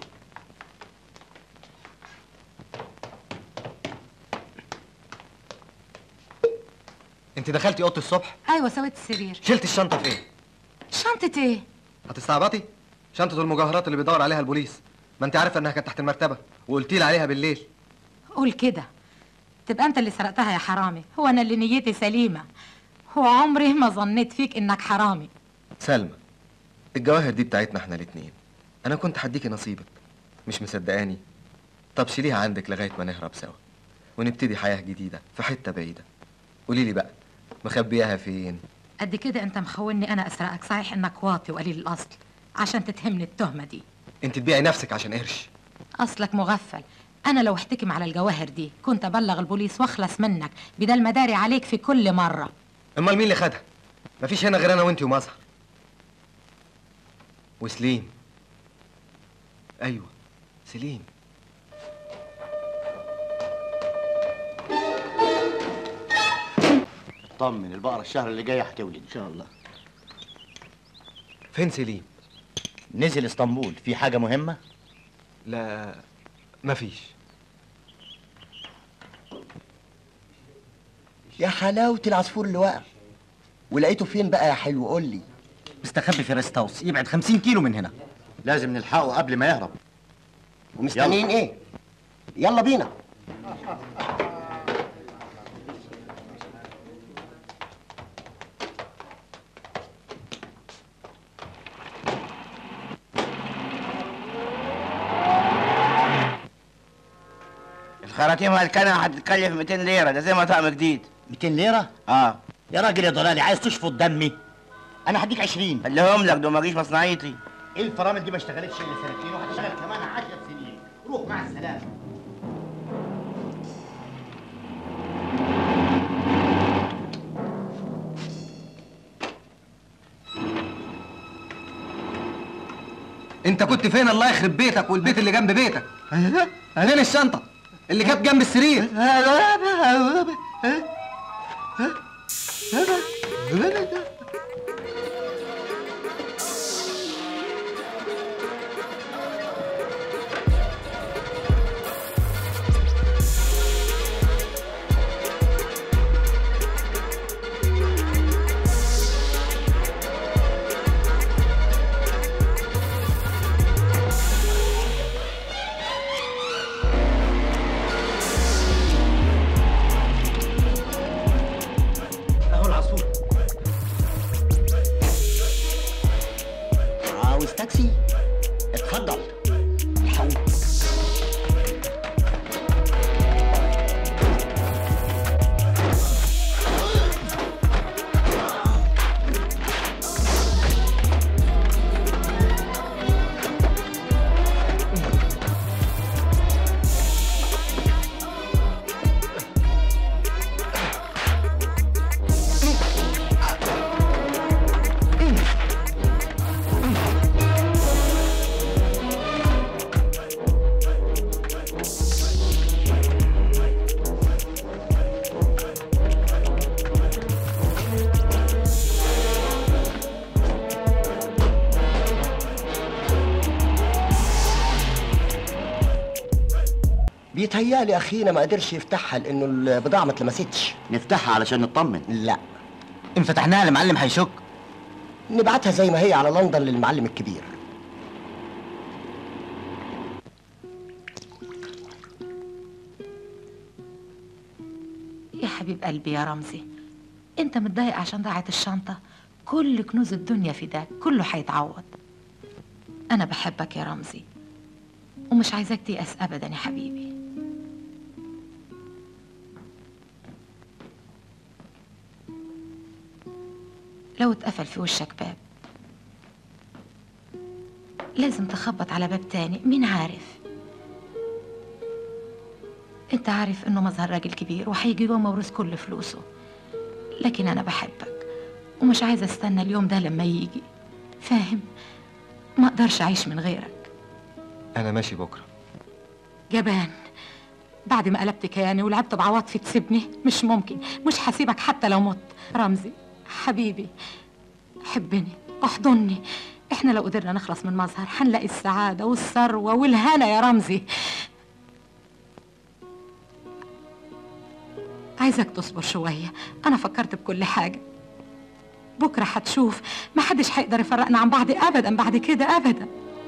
Speaker 1: انت دخلتي اوضه الصبح
Speaker 7: ايوه سويت السرير
Speaker 1: شلت الشنطه فين
Speaker 7: شنطه ايه
Speaker 1: هتستعبطي شنطه المجوهرات اللي بيدور عليها البوليس ما انت عارفه انها كانت تحت المرتبه وقلتي لي عليها بالليل
Speaker 7: قول كده تبقى انت اللي سرقتها يا حرامي هو انا اللي نيتي سليمه هو عمري ما ظنيت فيك انك حرامي
Speaker 1: سلمى الجواهر دي بتاعتنا احنا الاتنين انا كنت هديكي نصيبك مش مصدقاني طب شيليها عندك لغايه ما نهرب سوا ونبتدي حياه جديده في حته بعيده قولي لي بقى مخبياها فين
Speaker 7: قد كده انت مخوني انا اسرقك صحيح انك واطي وقليل الاصل عشان تتهمني التهمه دي
Speaker 1: انت تبيعي نفسك عشان قرش
Speaker 7: اصلك مغفل انا لو احتكم على الجواهر دي كنت ابلغ البوليس واخلص منك بدل ما داري عليك في كل مره
Speaker 1: امال مين اللي خدها مفيش هنا غير انا وانت ومظهر وسليم ايوه سليم
Speaker 5: طمن البقرة الشهر اللي جاي هتولد ان
Speaker 13: شاء الله
Speaker 1: فين سليم
Speaker 5: نزل اسطنبول في حاجة مهمة
Speaker 1: لا مفيش
Speaker 2: يا حلاوة العصفور اللي وقع ولقيته فين بقى يا حلو قول لي
Speaker 5: مستخبي في ريست هاوس يبعد 50 كيلو من هنا لازم نلحقه قبل ما يهرب
Speaker 2: ومستنيين ايه يلا بينا
Speaker 12: الخراطيم هالكنة هتتكلف 200 ليرة ده زي ما طقم جديد
Speaker 5: 200 ليرة
Speaker 12: اه
Speaker 5: يا راجل يا ضلالي عايز تشفط دمي انا هديك 20
Speaker 12: خليهم لك دول ما جيش مصنعيتي
Speaker 5: ايه الفرامل دي ما اشتغلتش الا سنتين وهتشتغل كمان 10 سنين روح مع السلامه
Speaker 1: انت كنت فين الله يخرب بيتك والبيت اللي جنب بيتك فين الشنطه اللي كانت جنب السرير
Speaker 5: اهو العصفور
Speaker 2: عاوز تاكسي اتفضل الحقوق بيتهيألي أخينا ما قدرش يفتحها لأنه البضاعة ما اتلمستش
Speaker 5: نفتحها علشان نطمن
Speaker 2: لا
Speaker 5: ان فتحناها المعلم هيشك
Speaker 2: نبعتها زي ما هي على لندن للمعلم الكبير
Speaker 7: يا حبيب قلبي يا رمزي انت متضايق عشان ضاعت الشنطة كل كنوز الدنيا في ده كله هيتعوض انا بحبك يا رمزي ومش عايزاك تيأس ابدا يا حبيبي لو اتقفل في وشك باب لازم تخبط على باب تاني مين عارف انت عارف انه مظهر راجل كبير وهيجي يوم موروث كل فلوسه لكن انا بحبك ومش عايزه استنى اليوم ده لما يجي فاهم ما اقدرش اعيش من غيرك
Speaker 1: انا ماشي بكره
Speaker 7: جبان بعد ما قلبت كياني ولعبت بعواطفي تسيبني مش ممكن مش هسيبك حتى لو مت رمزي حبيبي حبني احضني احنا لو قدرنا نخلص من مظهر هنلاقي السعادة والثروة والهنا يا رمزي عايزك تصبر شوية أنا فكرت بكل حاجة بكرة هتشوف محدش هيقدر يفرقنا عن بعض أبدا بعد كده أبدا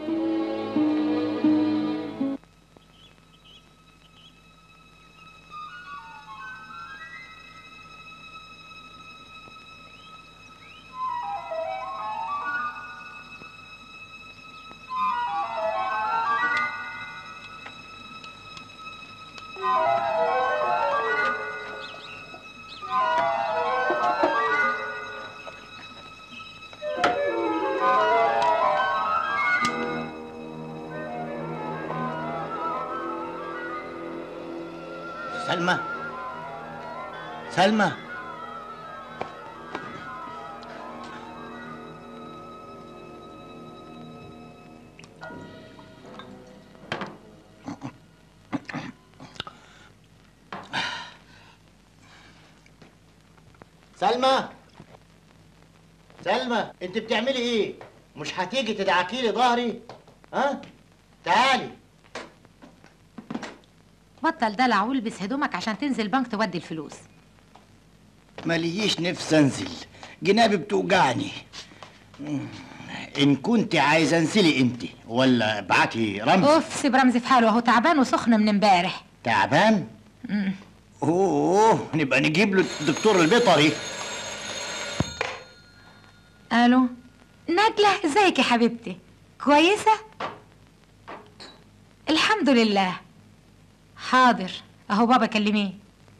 Speaker 13: سلمى سلمى سلمى سلمى انت بتعملي ايه مش هتيجي تدعكي لي ظهري ها تعالي
Speaker 7: بطل دلع والبس هدومك عشان تنزل بنك تودي الفلوس
Speaker 13: ماليش نفس انزل جنابي بتوجعني مم. ان كنت عايز انزلي انت ولا ابعتي رمز
Speaker 7: اوف سيب رمزي في حاله اهو تعبان وسخن من امبارح
Speaker 13: تعبان
Speaker 7: مم.
Speaker 13: اوه نبقى نجيب له الدكتور البيطري
Speaker 7: الو نجلة ازيك يا حبيبتي كويسة الحمد لله حاضر اهو بابا كلميه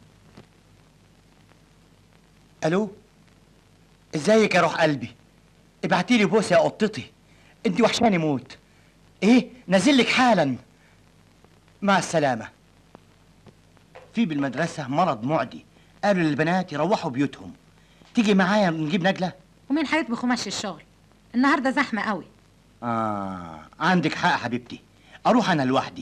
Speaker 13: الو ازيك يا روح قلبي ابعتي لي بوسه يا قطتي انت وحشاني موت ايه نازل لك حالا مع السلامه في بالمدرسه مرض معدي قالوا للبنات يروحوا بيوتهم تيجي معايا نجيب نجله
Speaker 7: ومين هيطبخ ومشي الشغل النهارده زحمة قوي
Speaker 13: اه عندك حق حبيبتي اروح انا لوحدي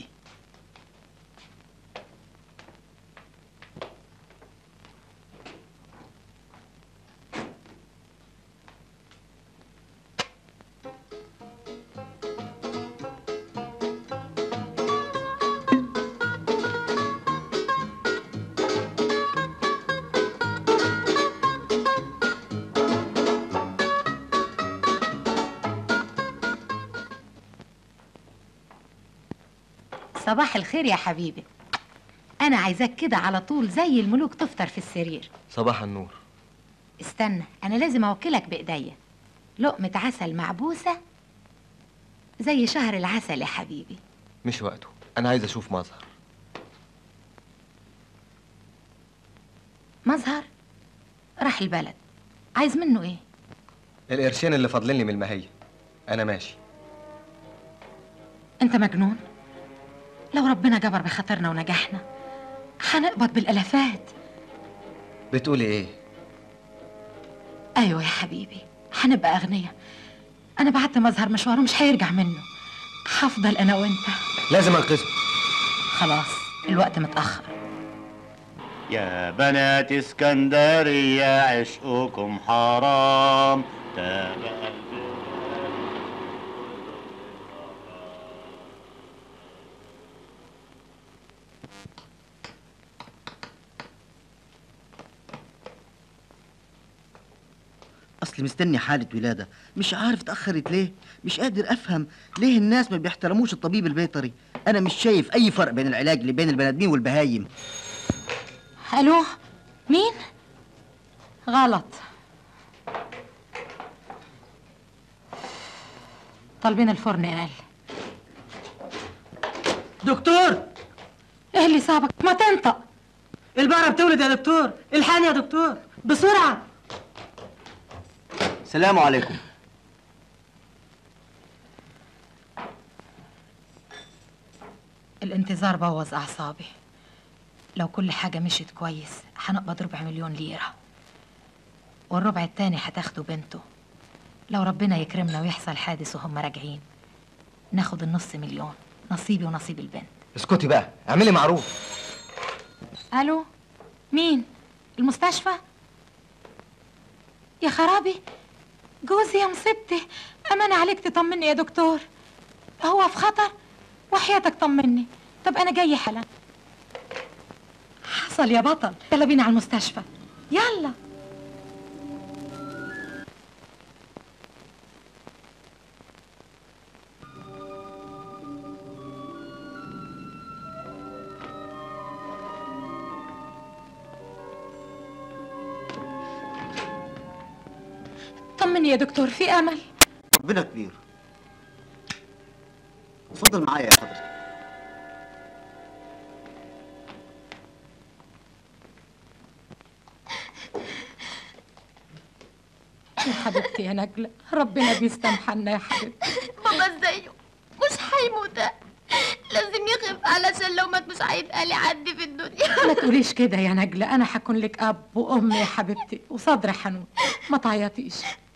Speaker 7: صباح الخير يا حبيبي انا عايزاك كده على طول زي الملوك تفطر في السرير
Speaker 1: صباح النور
Speaker 7: استنى انا لازم اوكلك بايديا لقمة عسل معبوسة زي شهر العسل يا حبيبي
Speaker 1: مش وقته انا عايز اشوف مظهر
Speaker 7: مظهر راح البلد عايز منه ايه
Speaker 1: القرشين اللي فاضلين لي من المهية انا ماشي
Speaker 7: انت مجنون لو ربنا جبر بخاطرنا ونجحنا هنقبض بالالافات
Speaker 1: بتقولي ايه
Speaker 7: ايوه يا حبيبي هنبقى اغنياء انا بعت مظهر مشواره مش هيرجع منه هفضل انا وانت
Speaker 1: لازم انقذه
Speaker 7: خلاص الوقت متاخر
Speaker 9: يا بنات اسكندرية عشقكم حرام تابع
Speaker 11: اصل مستني حالة ولادة مش عارف اتأخرت ليه مش قادر افهم ليه الناس ما بيحترموش الطبيب البيطري انا مش شايف اي فرق بين العلاج اللي بين البني ادمين والبهايم
Speaker 7: الو مين غلط طالبين الفرن قال
Speaker 14: دكتور
Speaker 7: ايه اللي صابك ما تنطق
Speaker 14: البقرة بتولد يا دكتور الحقني يا دكتور بسرعة
Speaker 11: سلام عليكم
Speaker 7: الانتظار بوظ اعصابي لو كل حاجة مشيت كويس هنقبض ربع مليون ليرة والربع التاني هتاخده بنته لو ربنا يكرمنا ويحصل حادث وهم راجعين ناخد النص مليون نصيبي ونصيب البنت
Speaker 1: اسكتي بقى اعملي معروف
Speaker 7: الو مين المستشفى يا خرابي جوزي يا مصيبتي امان عليك تطمني يا دكتور هو في خطر وحياتك طمني طب انا جاي حالا حصل يا بطل يلا بينا على المستشفى يلا طمني يا دكتور في امل
Speaker 11: ربنا كبير اتفضل معايا يا حضرتك
Speaker 7: يا حبيبتي يا نجلة ربنا بيستمحنا يا حبيبتي
Speaker 3: بابا ازايه مش هيموت لازم يخف علشان لو مات مش هيبقى لي حد في الدنيا
Speaker 7: ما تقوليش كده يا نجلة أنا هكون لك أب وأم يا حبيبتي وصدر حنون ما تعيطيش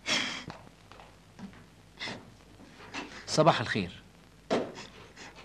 Speaker 10: صباح الخير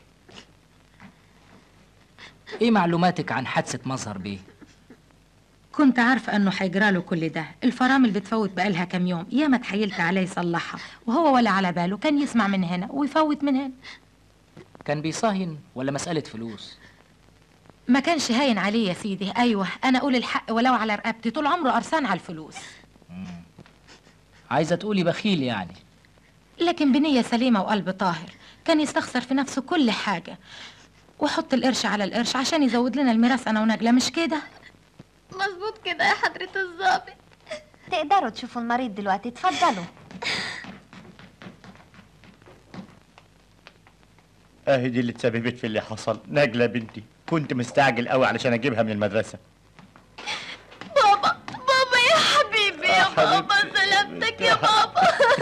Speaker 10: ايه معلوماتك عن حادثة مظهر بيه؟
Speaker 7: كنت عارفة انه هيجراله كل ده الفرامل بتفوت بقالها كام يوم ياما اتحايلت عليه يصلحها وهو ولا على باله كان يسمع من هنا ويفوت من هنا
Speaker 10: كان بيصهين ولا مسألة فلوس
Speaker 7: ما كانش هاين عليه يا سيدي ايوه انا اقول الحق ولو على رقبتي طول عمره قرصان على الفلوس
Speaker 10: عايزة تقولي بخيل يعني
Speaker 7: لكن بنية سليمة وقلب طاهر كان يستخسر في نفسه كل حاجة وحط القرش على القرش عشان يزود لنا الميراث انا ونجلة مش كده
Speaker 3: مظبوط كده يا حضرة الظابط
Speaker 15: تقدروا تشوفوا المريض دلوقتي اتفضلوا
Speaker 13: اهي دي اللي اتسببت في اللي حصل نجلة بنتي كنت مستعجل قوي علشان اجيبها من المدرسة
Speaker 3: بابا بابا يا حبيبي يا بابا سلامتك يا بابا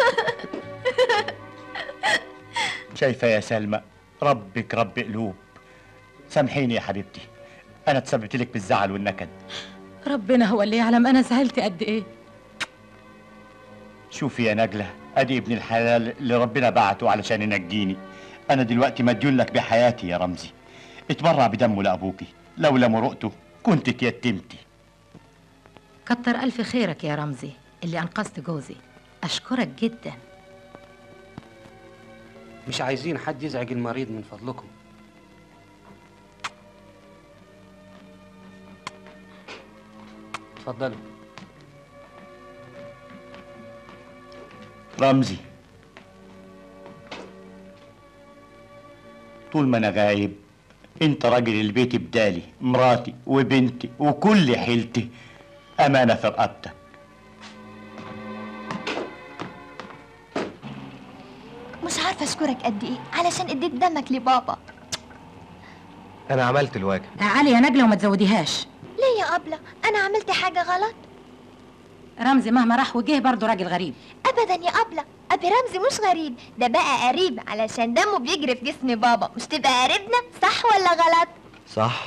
Speaker 13: شايفة يا سلمى ربك رب قلوب سامحيني يا حبيبتي انا اتسببت لك بالزعل والنكد
Speaker 7: ربنا هو اللي يعلم انا زعلت قد ايه
Speaker 13: شوفي يا نجلة ادي ابن الحلال اللي ربنا بعته علشان ينجيني انا دلوقتي مديون لك بحياتي يا رمزي اتبرع بدمه لابوكي لولا مرقته كنت اتيتمتي
Speaker 7: كتر الف خيرك يا رمزي اللي انقذت جوزي اشكرك جدا
Speaker 16: مش عايزين حد يزعج المريض من فضلكم اتفضلوا
Speaker 13: رمزي طول ما انا غايب انت راجل البيت بدالي مراتي وبنتي وكل حيلتي امانه في رقبتك
Speaker 15: مش عارفة اشكرك قد ايه علشان اديت دمك لبابا
Speaker 1: انا عملت الواجب
Speaker 7: تعالي يا نجلة وما تزوديهاش
Speaker 15: ليه يا أبلة أنا عملت حاجة غلط
Speaker 7: رمزي مهما راح وجه برضه راجل غريب
Speaker 15: أبدا يا أبلة أبي رمزي مش غريب ده بقى قريب علشان دمه بيجري في جسم بابا مش تبقى قريبنا صح ولا غلط
Speaker 1: صح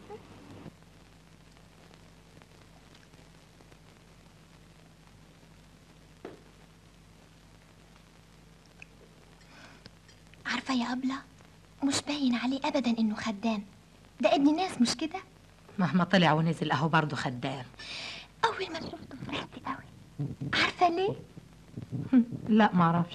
Speaker 15: عارفة يا أبلة مش باين عليه أبدا إنه خدام ده ابن ناس مش كده
Speaker 7: مهما طلع ونزل اهو برضه خدام
Speaker 15: أول ما شفته فرحت قوي عارفة ليه؟
Speaker 7: لا معرفش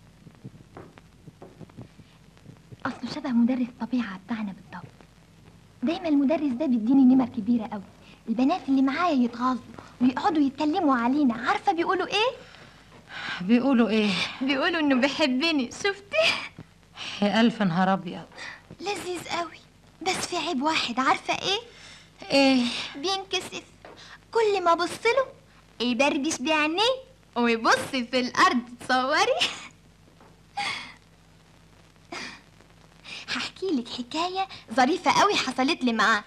Speaker 15: أصله شبه مدرس طبيعة بتاعنا بالضبط دايما المدرس ده بيديني نمر كبيرة قوي البنات اللي معايا يتغاظوا ويقعدوا يتكلموا علينا عارفة بيقولوا ايه؟
Speaker 7: بيقولوا ايه
Speaker 15: بيقولوا انه بيحبني شفتي؟
Speaker 7: يا الف نهار ابيض
Speaker 15: لذيذ قوي بس في عيب واحد عارفة ايه؟
Speaker 7: ايه؟
Speaker 15: بينكسف كل ما ابصله يبربش بعينيه ويبص في الارض تصوري هحكي لك حكاية ظريفة قوي حصلت لي معاه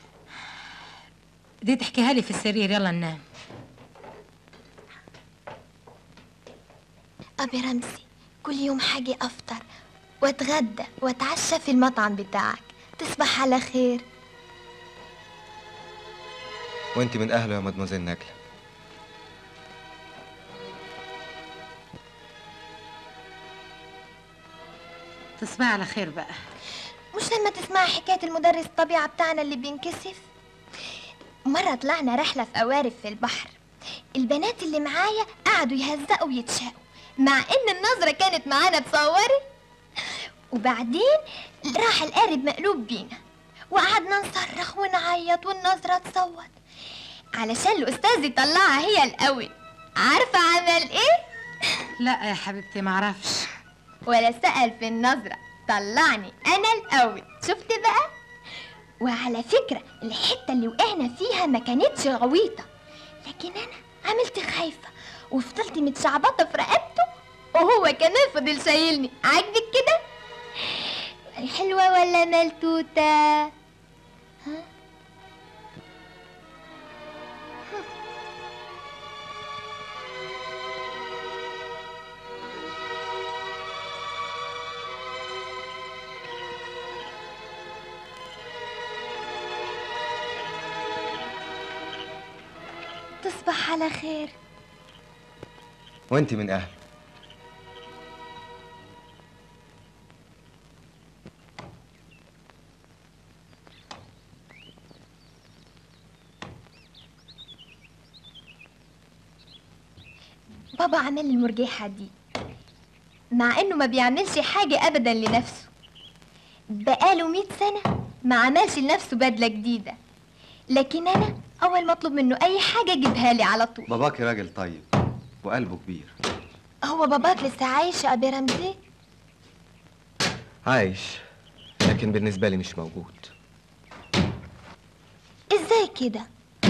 Speaker 7: دي تحكيها لي في السرير يلا ننام
Speaker 15: أبي رمزي كل يوم حاجة أفطر وأتغدى وأتعشى في المطعم بتاعك تصبح على خير
Speaker 1: وانت من اهله يا مدموزيل نجلة
Speaker 7: تصبحي على خير بقى
Speaker 15: مش لما تسمعي حكاية المدرس الطبيعة بتاعنا اللي بينكسف مرة طلعنا رحلة في قوارب في البحر البنات اللي معايا قعدوا يهزقوا ويتشاقوا مع ان النظرة كانت معانا تصوري وبعدين راح القارب مقلوب بينا وقعدنا نصرخ ونعيط والنظرة تصوت علشان الأستاذ يطلعها هي الأول عارفة عمل ايه؟
Speaker 7: لا يا حبيبتي معرفش
Speaker 15: ولا سأل في النظرة طلعني أنا الأول شفت بقى؟ وعلى فكرة الحتة اللي وقعنا فيها ما كانتش غويطة لكن أنا عملت خايفة وفضلت متشعبطة في رقبته وهو كمان فضل شايلني عاجبك كده؟ حلوة ولا ملتوتة؟ ها؟ تصبح على خير
Speaker 1: وانت من اهله
Speaker 15: بابا عمل لي المرجحة دي مع انه ما بيعملش حاجة ابدا لنفسه بقاله مئة سنة ما عملش لنفسه بدلة جديدة لكن انا اول ما اطلب منه اي حاجة يجيبها لي على طول
Speaker 1: باباكي راجل طيب وقلبه كبير
Speaker 15: هو باباك لسه عايش يا ابي رمزي
Speaker 1: عايش لكن بالنسبة لي مش موجود
Speaker 15: ازاي كده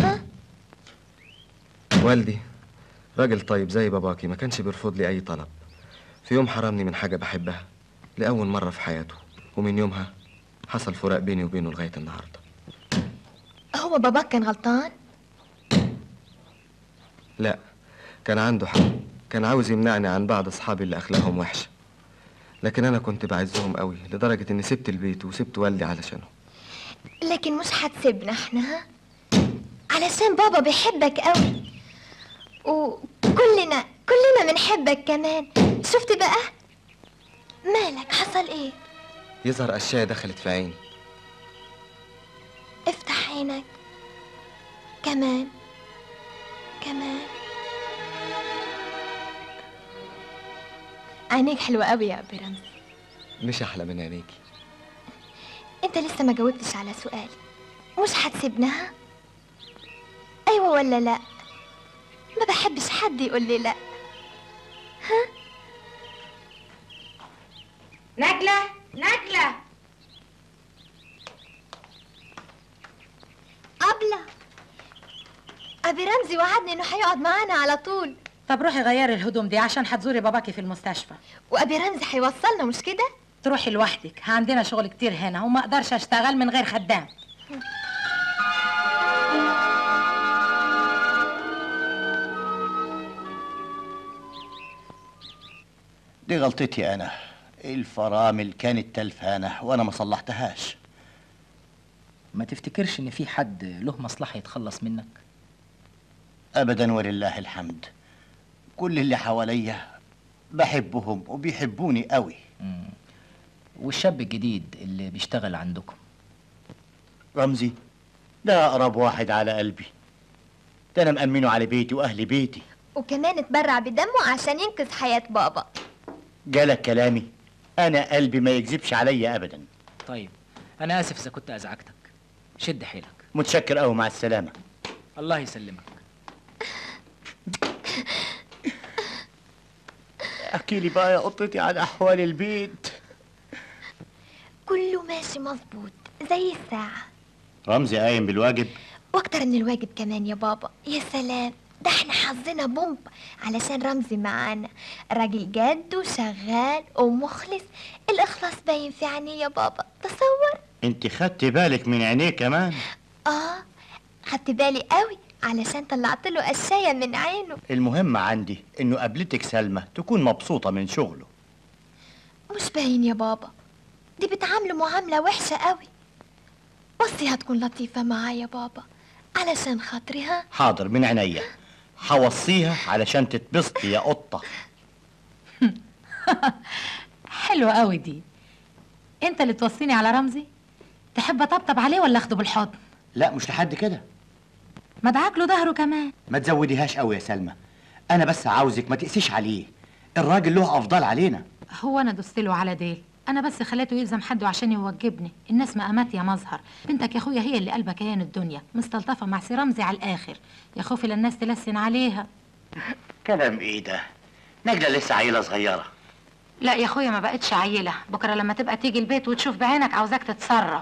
Speaker 1: والدي راجل طيب زي باباكي ما كانش بيرفض لي أي طلب في يوم حرمني من حاجة بحبها لأول مرة في حياته ومن يومها حصل فراق بيني وبينه لغاية النهاردة
Speaker 15: هو باباك كان غلطان
Speaker 1: لا كان عنده حق كان عاوز يمنعني عن بعض أصحابي اللي أخلاقهم وحشة لكن أنا كنت بعزهم قوي لدرجة إني سبت البيت وسبت والدي علشانهم
Speaker 15: لكن مش هتسيبنا احنا ها علشان بابا بيحبك قوي وكلنا كلنا بنحبك كمان شفت بقى مالك حصل ايه
Speaker 1: يظهر أشياء دخلت في عيني
Speaker 15: افتح عينك كمان كمان عينيك حلوة قوي يا ابي رمزي
Speaker 1: مش أحلى من عينيكي
Speaker 15: انت لسه ما جاوبتش على سؤالي مش هتسيبناها ايوه ولا لا ما بحبش حد يقول لي لا ها
Speaker 7: نجلة نجلة
Speaker 15: أبلة أبي رمزي وعدني إنه هيقعد معانا على طول
Speaker 7: طب روحي غيري الهدوم دي عشان هتزوري باباكي في المستشفى
Speaker 15: وأبي رمزي هيوصلنا مش كده؟
Speaker 7: تروحي لوحدك عندنا شغل كتير هنا وما اقدرش اشتغل من غير خدام
Speaker 5: دي غلطتي أنا الفرامل كانت تلفانة وأنا ما صلحتهاش
Speaker 10: ما تفتكرش ان في حد له مصلحة يتخلص منك
Speaker 5: أبدا ولله الحمد كل اللي حواليا بحبهم وبيحبوني قوي
Speaker 10: والشاب الجديد اللي بيشتغل عندكم
Speaker 5: رمزي ده أقرب واحد على قلبي ده أنا مأمنه على بيتي وأهل بيتي
Speaker 15: وكمان اتبرع بدمه عشان ينقذ حياة بابا
Speaker 5: جالك كلامي أنا قلبي ما يكذبش عليا أبدا
Speaker 10: طيب انا اسف اذا كنت ازعجتك شد حيلك
Speaker 5: متشكر قوي مع السلامة
Speaker 10: الله يسلمك
Speaker 5: احكي لي بقى يا قطتي عن أحوال البيت
Speaker 15: كله ماشي مظبوط زي الساعة
Speaker 5: رمزي قايم بالواجب
Speaker 15: واكتر من الواجب كمان يا بابا يا سلام ده احنا حظنا بومب علشان رمزي معانا راجل جد وشغال ومخلص الاخلاص باين في عينيه يا بابا تصور
Speaker 5: انت خدت بالك من عينيه كمان
Speaker 15: اه خدت بالي قوي علشان طلعت له قشاية من عينه
Speaker 5: المهم عندي انه قابلتك سلمى تكون مبسوطة من شغله
Speaker 15: مش باين يا بابا دي بتعامله معاملة وحشة قوي بصي هتكون لطيفة معايا بابا علشان خاطري ها
Speaker 5: حاضر من عينيا حوصيها علشان تتبسطي يا قطة
Speaker 7: حلوة قوي دي انت اللي توصيني على رمزي تحب اطبطب عليه ولا اخده بالحضن
Speaker 5: لا مش لحد كده
Speaker 7: ما ادعك له ظهره كمان
Speaker 5: ما تزوديهاش قوي يا سلمى انا بس عاوزك ما تقسيش عليه الراجل له افضل علينا
Speaker 7: هو انا دوست له على ديل انا بس خليته يلزم حده عشان يوجبني الناس مقامات يا مظهر بنتك يا اخويا هي اللي قلبها كيان الدنيا مستلطفه مع سي رمزي على الاخر يا خوفي للناس تلسن عليها
Speaker 5: كلام ايه ده نجلة لسه عيلة صغيرة
Speaker 7: لا يا اخويا ما بقتش عيله بكره لما تبقى تيجي البيت وتشوف بعينك عاوزاك تتصرف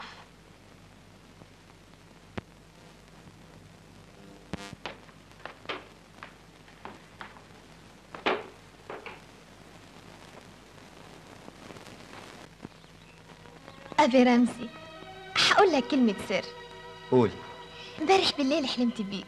Speaker 15: أبي رمزي هقول لك كلمة سر
Speaker 1: قولي
Speaker 15: امبارح بالليل حلمت بيك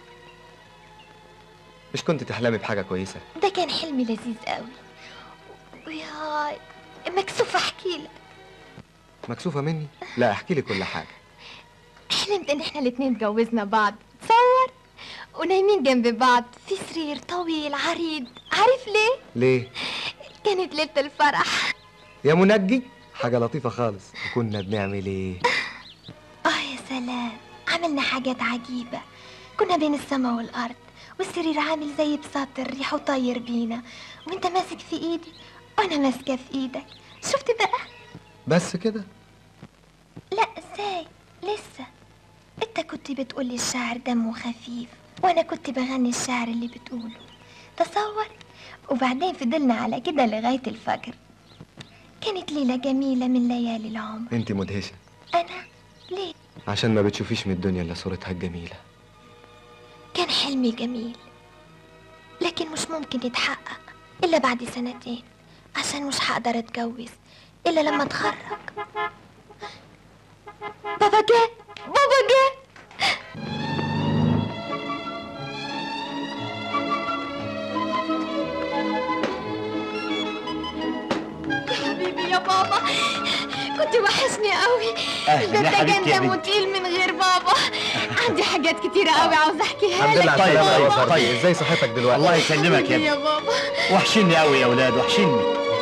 Speaker 1: مش كنت تحلمي بحاجة كويسة
Speaker 15: ده كان حلم لذيذ قوي وياي مكسوفة احكي لك
Speaker 1: مكسوفة مني لا احكي لي كل حاجة
Speaker 15: حلمت ان احنا الاتنين اتجوزنا بعض تصور ونايمين جنب بعض في سرير طويل عريض عارف ليه
Speaker 1: ليه
Speaker 15: كانت ليلة الفرح
Speaker 1: يا منجي حاجة لطيفة خالص وكنا بنعمل ايه
Speaker 15: اه يا سلام عملنا حاجات عجيبة كنا بين السماء والأرض والسرير عامل زي بساط الريح وطاير بينا وانت ماسك في ايدي وانا ماسكه في ايدك شفت بقى
Speaker 1: بس كده
Speaker 15: لا ازاي لسه انت كنت بتقولي الشعر دمه خفيف وانا كنت بغني الشعر اللي بتقوله تصور وبعدين فضلنا على كده لغايه الفجر كانت ليله جميله من ليالي العمر
Speaker 1: انت مدهشة
Speaker 15: انا ليه
Speaker 1: عشان ما بتشوفيش من الدنيا الا صورتها الجميلة
Speaker 15: كان حلمي جميل لكن مش ممكن يتحقق إلا بعد سنتين عشان مش هقدر أتجوز إلا لما أتخرج بابا جه بابا جه يا حبيبي يا بابا كنت وحشني قوي
Speaker 5: أهلاً يا
Speaker 15: البيت ده
Speaker 5: حبيبتي يا
Speaker 15: كان دمه
Speaker 5: بنتي.
Speaker 15: تقيل من غير بابا عندي حاجات كتيرة قوي عاوزة أحكيها
Speaker 1: الحمد لله
Speaker 15: لك
Speaker 1: على
Speaker 5: طيب،
Speaker 1: السلامة يا
Speaker 5: طيب،
Speaker 1: وزر
Speaker 5: طيب.
Speaker 1: ازاي صحتك دلوقتي
Speaker 5: الله يسلمك يا
Speaker 15: يا
Speaker 5: ابني
Speaker 15: بابا
Speaker 5: وحشني قوي يا اولاد وحشني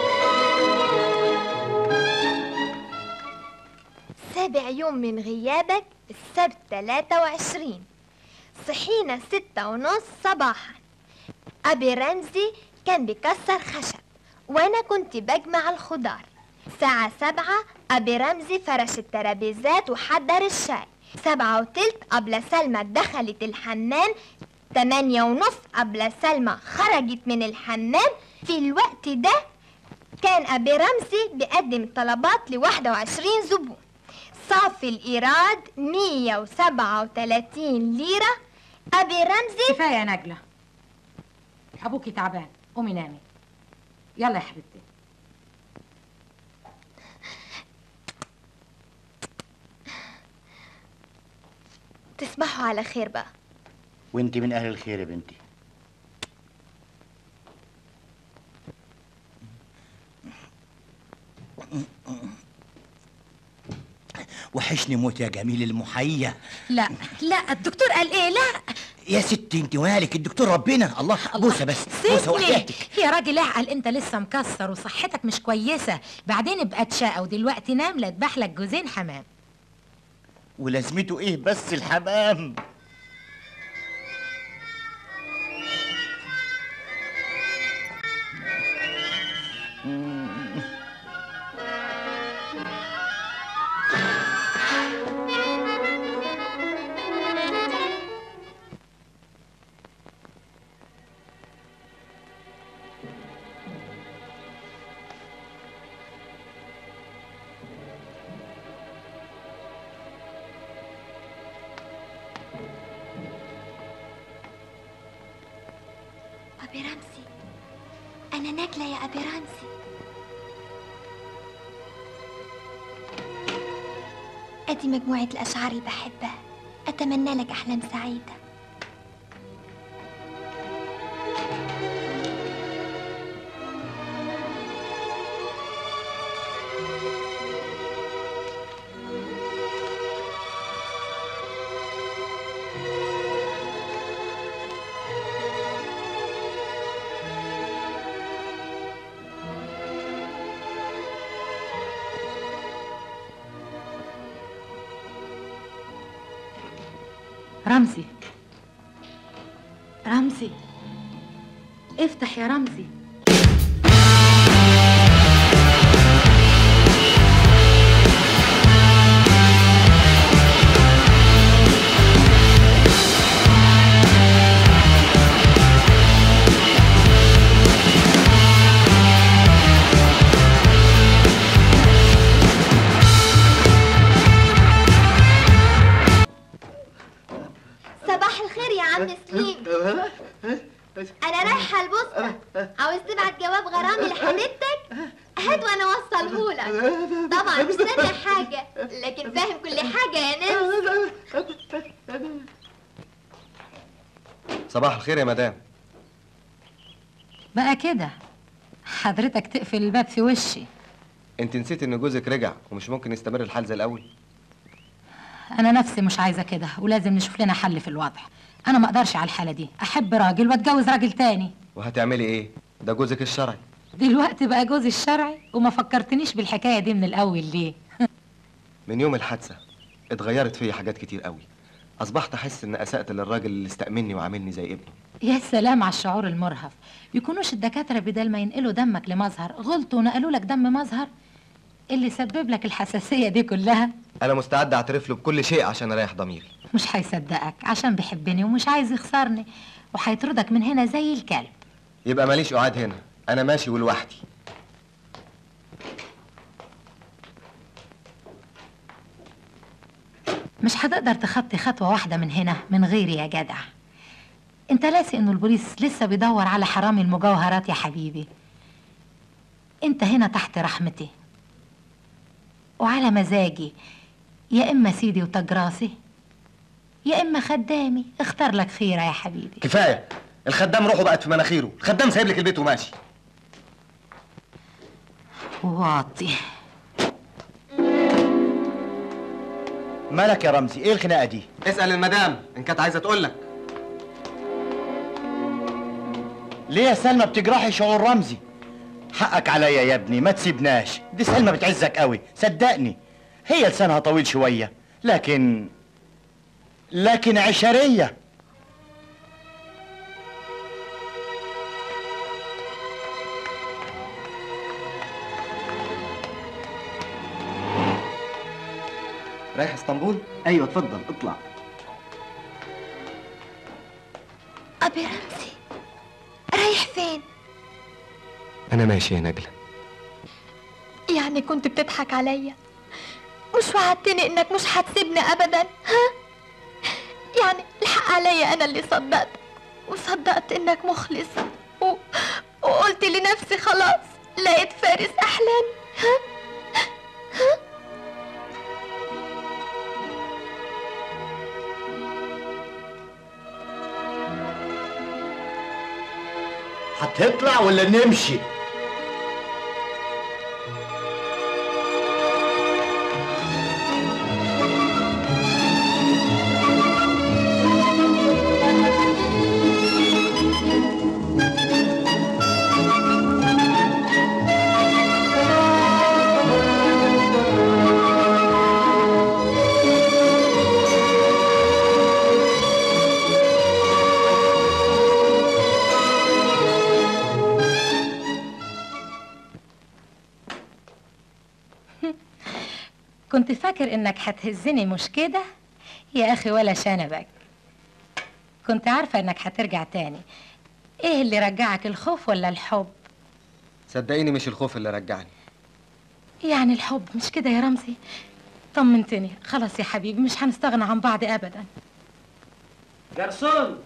Speaker 15: سابع يوم من غيابك السبت 23 صحينا ستة ونص صباحا أبي رمزي كان بيكسر خشب وأنا كنت بجمع الخضار الساعة سبعة أبي رمزي فرش الترابيزات وحضر الشاي سبعة وتلت قبل سلمى دخلت الحمام تمانية ونص قبل سلمى خرجت من الحمام في الوقت ده كان أبي رمزي بيقدم الطلبات لواحدة وعشرين زبون صافي الإيراد 137 ليرة أبي رمزي
Speaker 7: كفايه يا نجله ابوكي تعبان قومي نامي يلا يا حبيبتي
Speaker 15: تصبحوا على خير بقى
Speaker 5: وانت من اهل الخير يا بنتي وحشني موت يا جميل المحية
Speaker 7: لا لا الدكتور قال ايه لا
Speaker 5: يا ستي انت مالك الدكتور ربنا الله بوسه بس بوسه
Speaker 7: سيبني
Speaker 5: وحياتك
Speaker 7: يا راجل اعقل انت لسه مكسر وصحتك مش كويسه بعدين ابقى تشقى ودلوقتي نام لا اذبح لك جوزين حمام
Speaker 5: ولازمته ايه بس الحمام
Speaker 15: أبي رمزي أنا نجلة يا أبي رمزي أدي مجموعة الأشعار اللي بحبها أتمنى لك أحلام سعيدة
Speaker 7: رمزي رمزي افتح يا رمزي
Speaker 15: صباح الخير يا عم سليم أنا رايحة البوسطة عاوز تبعت جواب غرامي لحبيبتك هات وأنا أوصلهولك طبعا مش سامع حاجة لكن فاهم كل حاجة يا نمس
Speaker 1: صباح الخير يا مدام
Speaker 7: بقى كده حضرتك تقفل الباب في وشي
Speaker 1: انت نسيت ان جوزك رجع ومش ممكن يستمر الحال زي الاول
Speaker 7: انا نفسي مش عايزه كده ولازم نشوف لنا حل في الوضع انا ما اقدرش على الحاله دي احب راجل واتجوز راجل تاني
Speaker 1: وهتعملي ايه ده جوزك الشرعي
Speaker 7: دلوقتي بقى جوزي الشرعي وما فكرتنيش بالحكايه دي من الاول ليه
Speaker 1: من يوم الحادثه اتغيرت فيا حاجات كتير قوي اصبحت احس ان اسأت للراجل اللي استأمني وعاملني زي ابنه
Speaker 7: يا سلام على الشعور المرهف يكونوش الدكاترة بدل ما ينقلوا دمك لمظهر غلطوا ونقلوا لك دم مظهر اللي سبب لك الحساسية دي كلها
Speaker 1: انا مستعد اعترف له بكل شيء عشان اريح ضميري
Speaker 7: مش هيصدقك عشان بيحبني ومش عايز يخسرني وهيطردك من هنا زي الكلب
Speaker 1: يبقى ماليش قعاد هنا انا ماشي ولوحدي
Speaker 7: مش هتقدر تخطي خطوة واحدة من هنا من غيري يا جدع انت ناسي انه البوليس لسه بيدور على حرامي المجوهرات يا حبيبي انت هنا تحت رحمتي وعلى مزاجي يا اما سيدي وتاج راسي يا اما خدامي اختار لك خيرة يا حبيبي
Speaker 1: كفايه الخدام روحه بقت في مناخيره الخدام سايب لك البيت وماشي
Speaker 7: واطي
Speaker 5: مالك يا رمزي ايه الخناقه دي
Speaker 1: اسال المدام ان كانت عايزه تقول لك
Speaker 5: ليه يا سلمى بتجرحي شعور رمزي حقك عليا يا ابني ما تسيبناش دي سلمى بتعزك قوي صدقني هي لسانها طويل شويه لكن لكن عشريه
Speaker 1: رايح اسطنبول
Speaker 11: ايوه اتفضل اطلع
Speaker 15: أبي رمزي رايح فين؟
Speaker 1: انا ماشي يا نجله
Speaker 15: يعني كنت بتضحك عليا مش وعدتني انك مش هتسيبني ابدا ها يعني الحق عليا انا اللي صدقت وصدقت انك مخلص و... وقلت لنفسي خلاص لقيت فارس احلامي ها ها
Speaker 5: هتطلع ولا نمشي
Speaker 7: كنت فاكر انك هتهزني مش كده يا اخي ولا شنبك كنت عارفة انك هترجع تاني ايه اللي رجعك الخوف ولا الحب
Speaker 1: صدقيني مش الخوف اللي رجعني
Speaker 7: يعني الحب مش كده يا رمزي طمنتني خلاص يا حبيبي مش هنستغنى عن بعض ابدا
Speaker 13: جرسون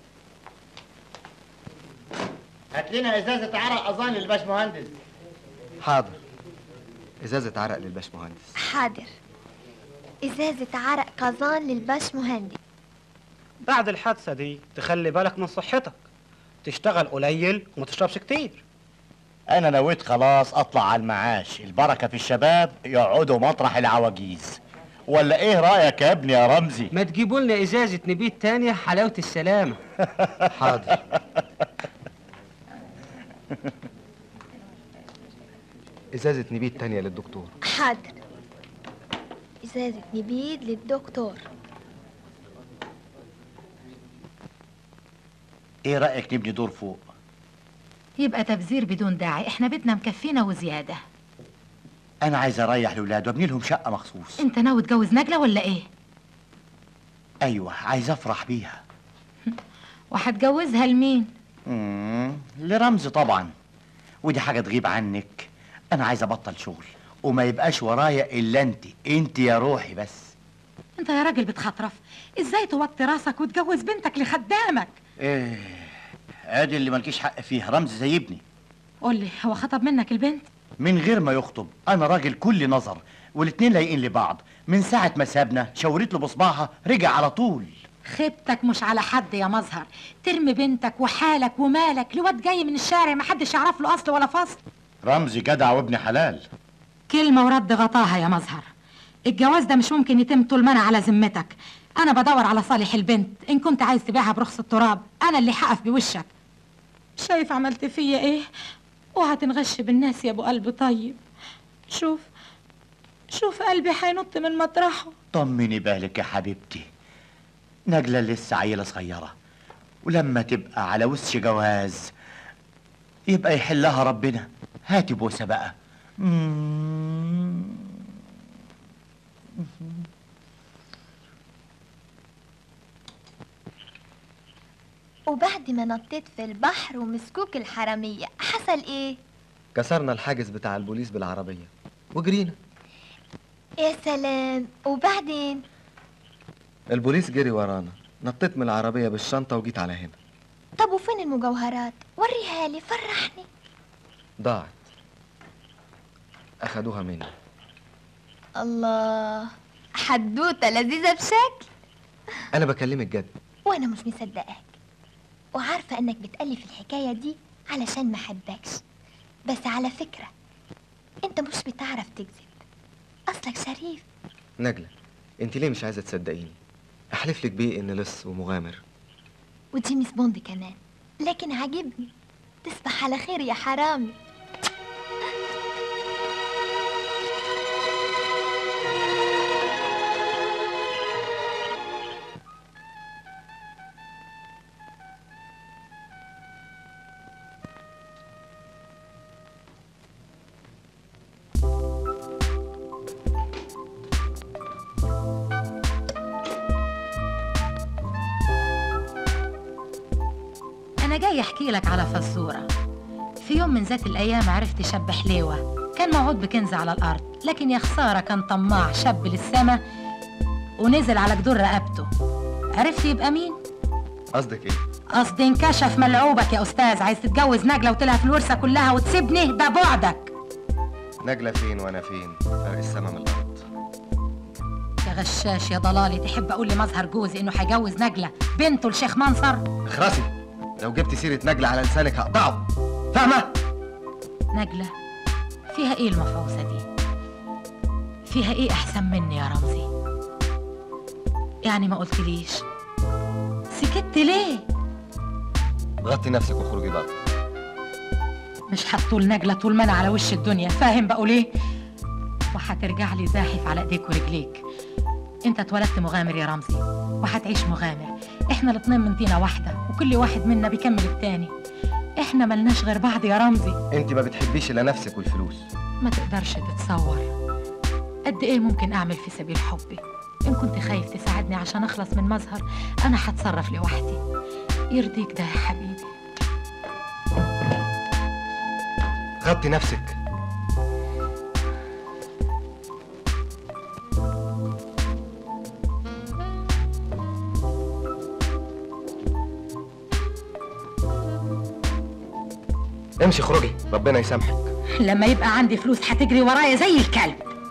Speaker 13: هات لنا ازازه عرق اظن للباشمهندس
Speaker 1: حاضر ازازه عرق للباشمهندس
Speaker 15: حاضر ازازة عرق قزان للباش مهندس
Speaker 6: بعد الحادثة دي تخلي بالك من صحتك تشتغل قليل وما تشربش كتير
Speaker 5: انا نويت خلاص اطلع على المعاش البركه في الشباب يقعدوا مطرح العواجيز ولا ايه رايك يا ابني يا رمزي
Speaker 16: ما تجيبوا لنا ازازه نبيت تانية حلاوه السلامه
Speaker 1: حاضر ازازه نبيت تانية للدكتور
Speaker 15: حاضر ازازة نبيد للدكتور
Speaker 5: ايه رايك نبني دور فوق
Speaker 7: يبقى تبذير بدون داعي احنا بيتنا مكفينا وزيادة
Speaker 5: انا عايز اريح الاولاد وابني لهم شقه مخصوص
Speaker 7: انت ناوي تجوز نجلة ولا ايه
Speaker 5: ايوه عايز افرح بيها
Speaker 7: وهتجوزها لمين
Speaker 5: مم. لرمزي طبعا ودي حاجه تغيب عنك انا عايز ابطل شغل وما يبقاش ورايا الا انت انت يا روحي بس
Speaker 7: انت يا راجل بتخطرف ازاي توطي راسك وتجوز بنتك لخدامك
Speaker 5: ايه ادي اللي مالكيش حق فيها رمزي زي ابني
Speaker 7: قول لي هو خطب منك البنت
Speaker 5: من غير ما يخطب انا راجل كل نظر والاتنين لايقين لبعض من ساعه ما سابنا شاورت له بصباعها رجع على طول
Speaker 7: خيبتك مش على حد يا مظهر ترمي بنتك وحالك ومالك لواد جاي من الشارع ما حدش يعرف له اصل ولا فصل
Speaker 5: رمزي جدع وابن حلال
Speaker 7: كلمة ورد غطاها يا مظهر الجواز ده مش ممكن يتم طول ما انا على ذمتك انا بدور على صالح البنت ان كنت عايز تبيعها برخص التراب انا اللي حقف بوشك شايف عملت فيا ايه وهتنغش بالناس يا ابو قلب طيب شوف شوف قلبي هينط من مطرحه
Speaker 5: طمني بالك يا حبيبتي نجلة لسه عيلة صغيرة ولما تبقى على وش جواز يبقى يحلها ربنا هاتي بوسه بقى
Speaker 15: وبعد ما نطيت في البحر ومسكوك الحرامية حصل ايه؟
Speaker 1: كسرنا الحاجز بتاع البوليس بالعربية وجرينا
Speaker 15: يا سلام وبعدين
Speaker 1: البوليس جري ورانا نطيت من العربية بالشنطة وجيت على هنا
Speaker 15: طب وفين المجوهرات؟ وريها لي فرحني
Speaker 1: ضاعت أخدوها مني
Speaker 15: الله حدوتة لذيذة بشكل
Speaker 1: أنا بكلمك جد
Speaker 15: وانا مش مصدقاك وعارفة انك بتألف الحكاية دي علشان ما حبكش بس على فكرة انت مش بتعرف تكذب اصلك شريف
Speaker 1: نجلة أنت ليه مش عايزة تصدقيني أحلف لك بيه إن لص ومغامر
Speaker 15: وجيمس بوند كمان لكن عاجبني تصبح على خير يا حرامي
Speaker 7: أنا جاي أحكي لك على فزورة في يوم من ذات الأيام عرفت شاب حليوة كان موعود بكنز على الأرض لكن يا خسارة كان طماع شاب للسما ونزل على جدور رقبته عرفت يبقى مين؟
Speaker 1: قصدك إيه؟
Speaker 7: قصدي انكشف ملعوبك يا أستاذ عايز تتجوز نجلة وتلهى في الورثة كلها وتسيبني ده بعدك
Speaker 1: نجلة فين وأنا فين فرق السما من الأرض
Speaker 7: يا غشاش يا ضلالي تحب أقول لمظهر جوزي إنه هيجوز نجلة بنته لشيخ منصر
Speaker 1: اخرسي لو جبت سيرة نجلة على لسانك هقطعه فاهمة؟
Speaker 7: نجلة فيها ايه المفعوصة دي؟ فيها ايه أحسن مني يا رمزي؟ يعني ما قلتليش سكت ليه؟
Speaker 1: غطي نفسك واخرجي بره
Speaker 7: مش هتطول نجلة طول ما أنا على وش الدنيا فاهم بقول ايه؟ وهترجع لي زاحف على ايديك ورجليك انت اتولدت مغامر يا رمزي وهتعيش مغامر احنا الاتنين من طينة واحدة وكل واحد منا بيكمل التاني احنا ملناش غير بعض يا رمزي
Speaker 1: أنت ما بتحبيش إلا نفسك والفلوس
Speaker 7: ما تقدرش تتصور قد ايه ممكن اعمل في سبيل حبي ان كنت خايف تساعدني عشان اخلص من مظهر انا هتصرف لوحدي يرضيك ده يا حبيبي
Speaker 1: غطي نفسك امشي اخرجي ربنا يسامحك
Speaker 7: لما يبقى عندي فلوس هتجري ورايا زي الكلب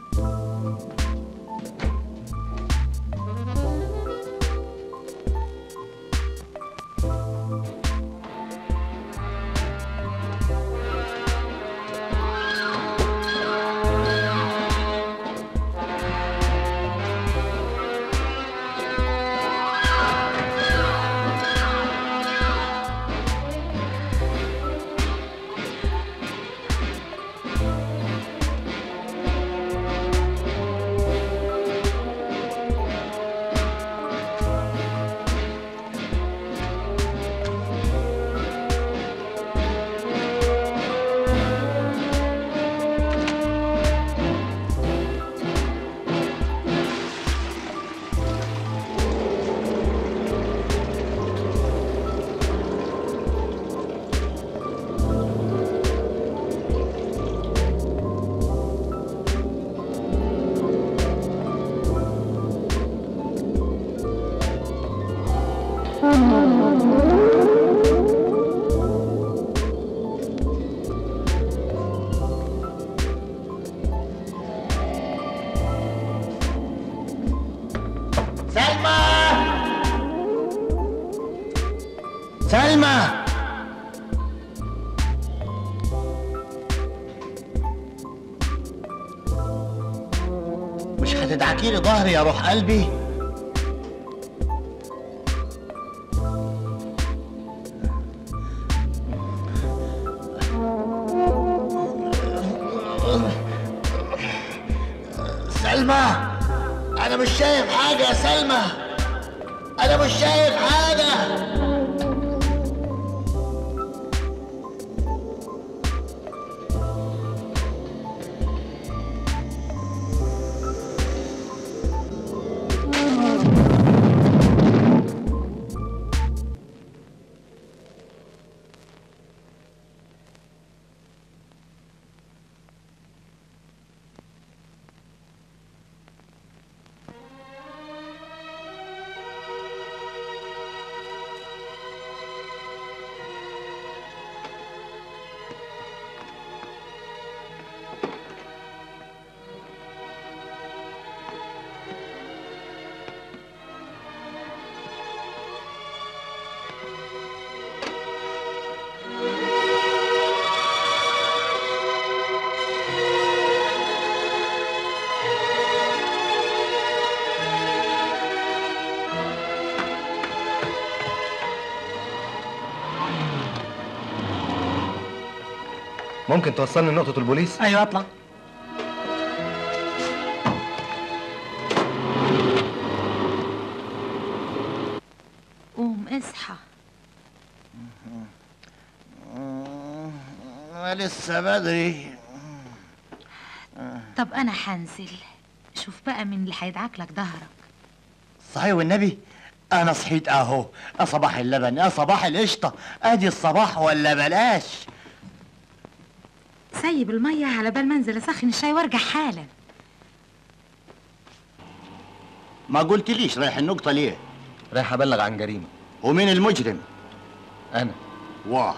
Speaker 5: سلمى سلمى مش هتدعكي لي ظهري يا روح قلبي سلمى انا مش شايف حاجه يا سلمى انا مش شايف حاجه
Speaker 1: ممكن توصلني لنقطة البوليس؟
Speaker 6: ايوه اطلع
Speaker 7: قوم اصحى
Speaker 5: لسه بدري
Speaker 7: طب انا هنزل شوف بقى مين اللي هيدعك لك ظهرك
Speaker 5: صحيح والنبي انا صحيت اهو يا صباح اللبن يا صباح القشطه ادي الصباح ولا بلاش
Speaker 7: سيب المية على بال ما انزل اسخن الشاي وارجع حالا
Speaker 5: ما قلتليش رايح النقطه ليه
Speaker 1: رايح ابلغ عن جريمة
Speaker 5: ومين المجرم
Speaker 1: انا
Speaker 5: واه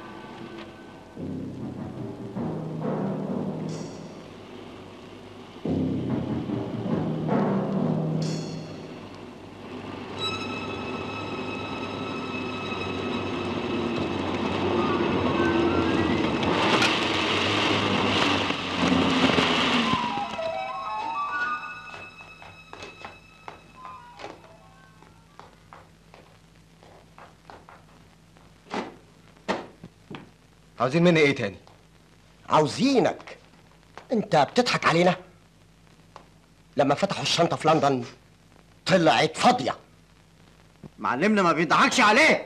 Speaker 1: عاوزين مني ايه تاني؟
Speaker 2: عاوزينك انت بتضحك علينا لما فتحوا الشنطه في لندن طلعت فاضيه
Speaker 11: معلمنا ما بيضحكش عليه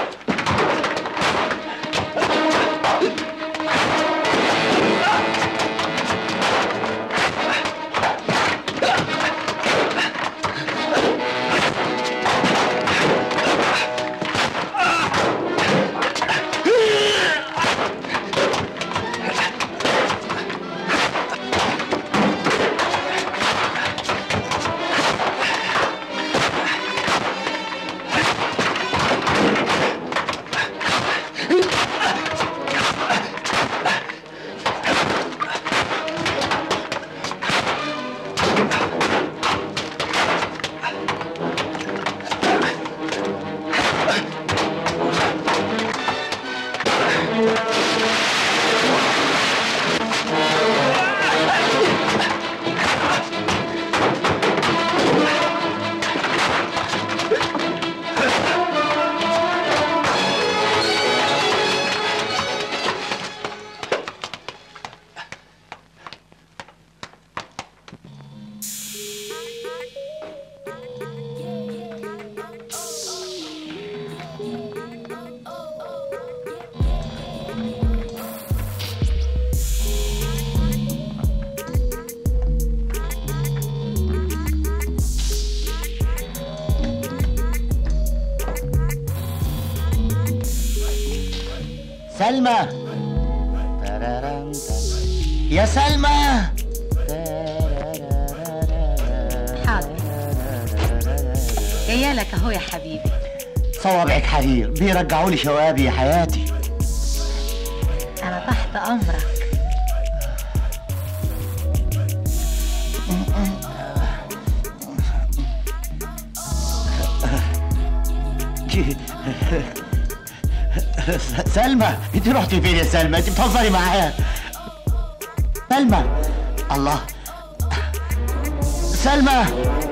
Speaker 5: سلمى ترارام تم. يا سلمى
Speaker 7: حاضر جايه لك اهو يا حبيبي
Speaker 5: صوابعك حرير بيرجعوا لي شوابي يا حياتي
Speaker 7: انا تحت امرك
Speaker 5: سلمى انت رحتي فين يا سلمى انت بتهزري معايا سلمى الله سلمى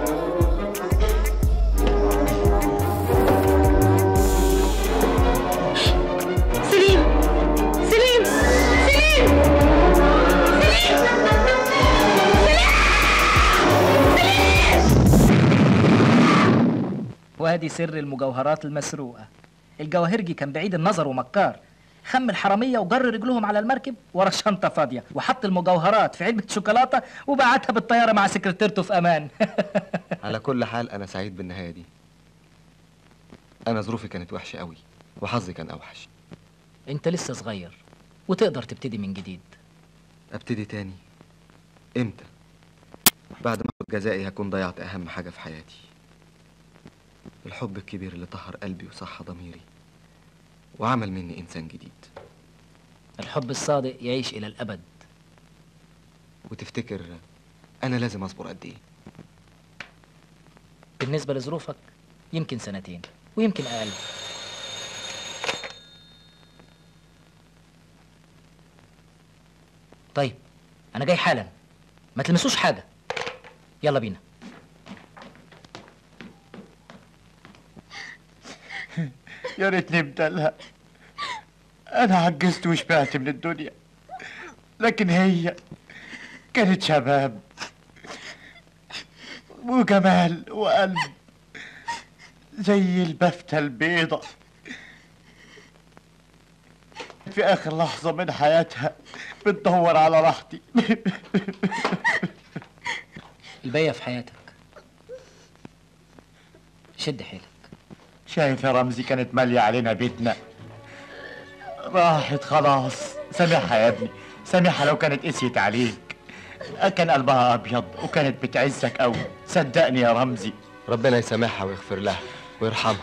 Speaker 3: سليم سليم سليم
Speaker 10: وادي سر المجوهرات المسروقة الجواهرجي كان بعيد النظر ومكار خم الحرامية وجر رجلهم على المركب ورا الشنطة فاضية وحط المجوهرات في علبة شوكولاتة وبعتها بالطيارة مع سكرتيرته في أمان
Speaker 1: على كل حال انا سعيد بالنهاية دي انا ظروفي كانت وحشة قوي وحظي كان اوحش
Speaker 10: انت لسه صغير وتقدر تبتدي من جديد
Speaker 1: ابتدي تاني امتى بعد ما اخد جزائي هكون ضيعت اهم حاجة في حياتي الحب الكبير اللي طهر قلبي وصح ضميري وعمل مني انسان جديد
Speaker 10: الحب الصادق يعيش إلى الأبد
Speaker 1: وتفتكر انا لازم اصبر قد ايه
Speaker 10: بالنسبة لظروفك يمكن سنتين ويمكن أقل طيب أنا جاي حالا ما تلمسوش حاجة يلا بينا
Speaker 5: يا ريتني بدلها انا عجزت وشبعت من الدنيا لكن هي كانت شباب وجمال وقلب زي البفتة البيضة في آخر لحظة من حياتها بتدور على راحتي
Speaker 10: الباقية في حياتك شد حيلك
Speaker 5: شايف يا رمزي كانت مالية علينا بيتنا راحت خلاص سامحها يا ابني سامحها لو كانت قسيت عليك كان قلبها أبيض وكانت بتعزك أوي صدقني يا رمزي
Speaker 1: ربنا يسامحها ويغفر لها ويرحمها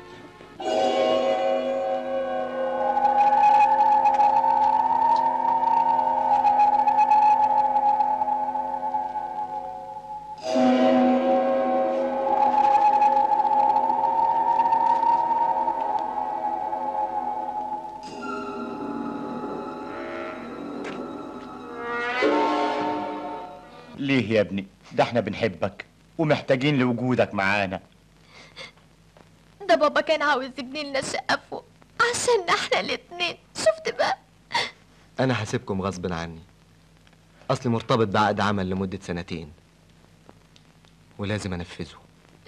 Speaker 5: ليه يا ابني ده احنا بنحبك ومحتاجين لوجودك معانا
Speaker 3: ده بابا كان عاوز يبني لنا شقة فوق عشان احنا الاتنين شفت بقى
Speaker 1: أنا هسيبكم غصب عني أصلي مرتبط بعقد عمل لمدة سنتين ولازم أنفذه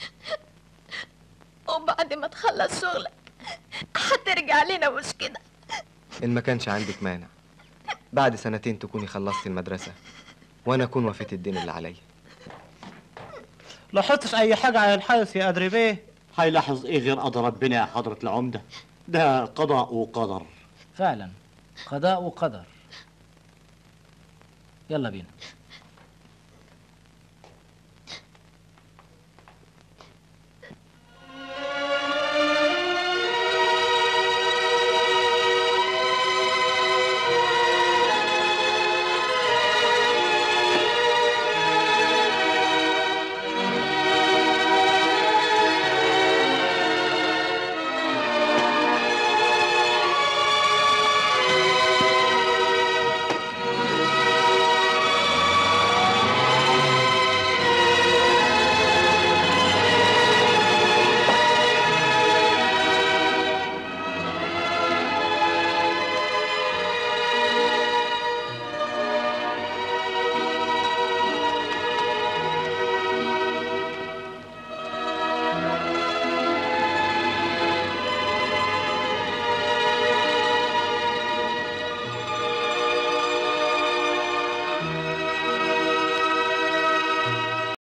Speaker 3: وبعد ما تخلص شغلك هترجع لنا مش كده
Speaker 1: إن ما كانش عندك مانع بعد سنتين تكوني خلصتي المدرسة وأنا أكون وفيت الدين اللي عليا
Speaker 6: لاحظتش اي حاجه عن الحادث يا ادري بيه
Speaker 9: هيلاحظ ايه غير قدر ربنا يا حضرة العمدة ده قضاء وقدر
Speaker 10: فعلا قضاء وقدر يلا بينا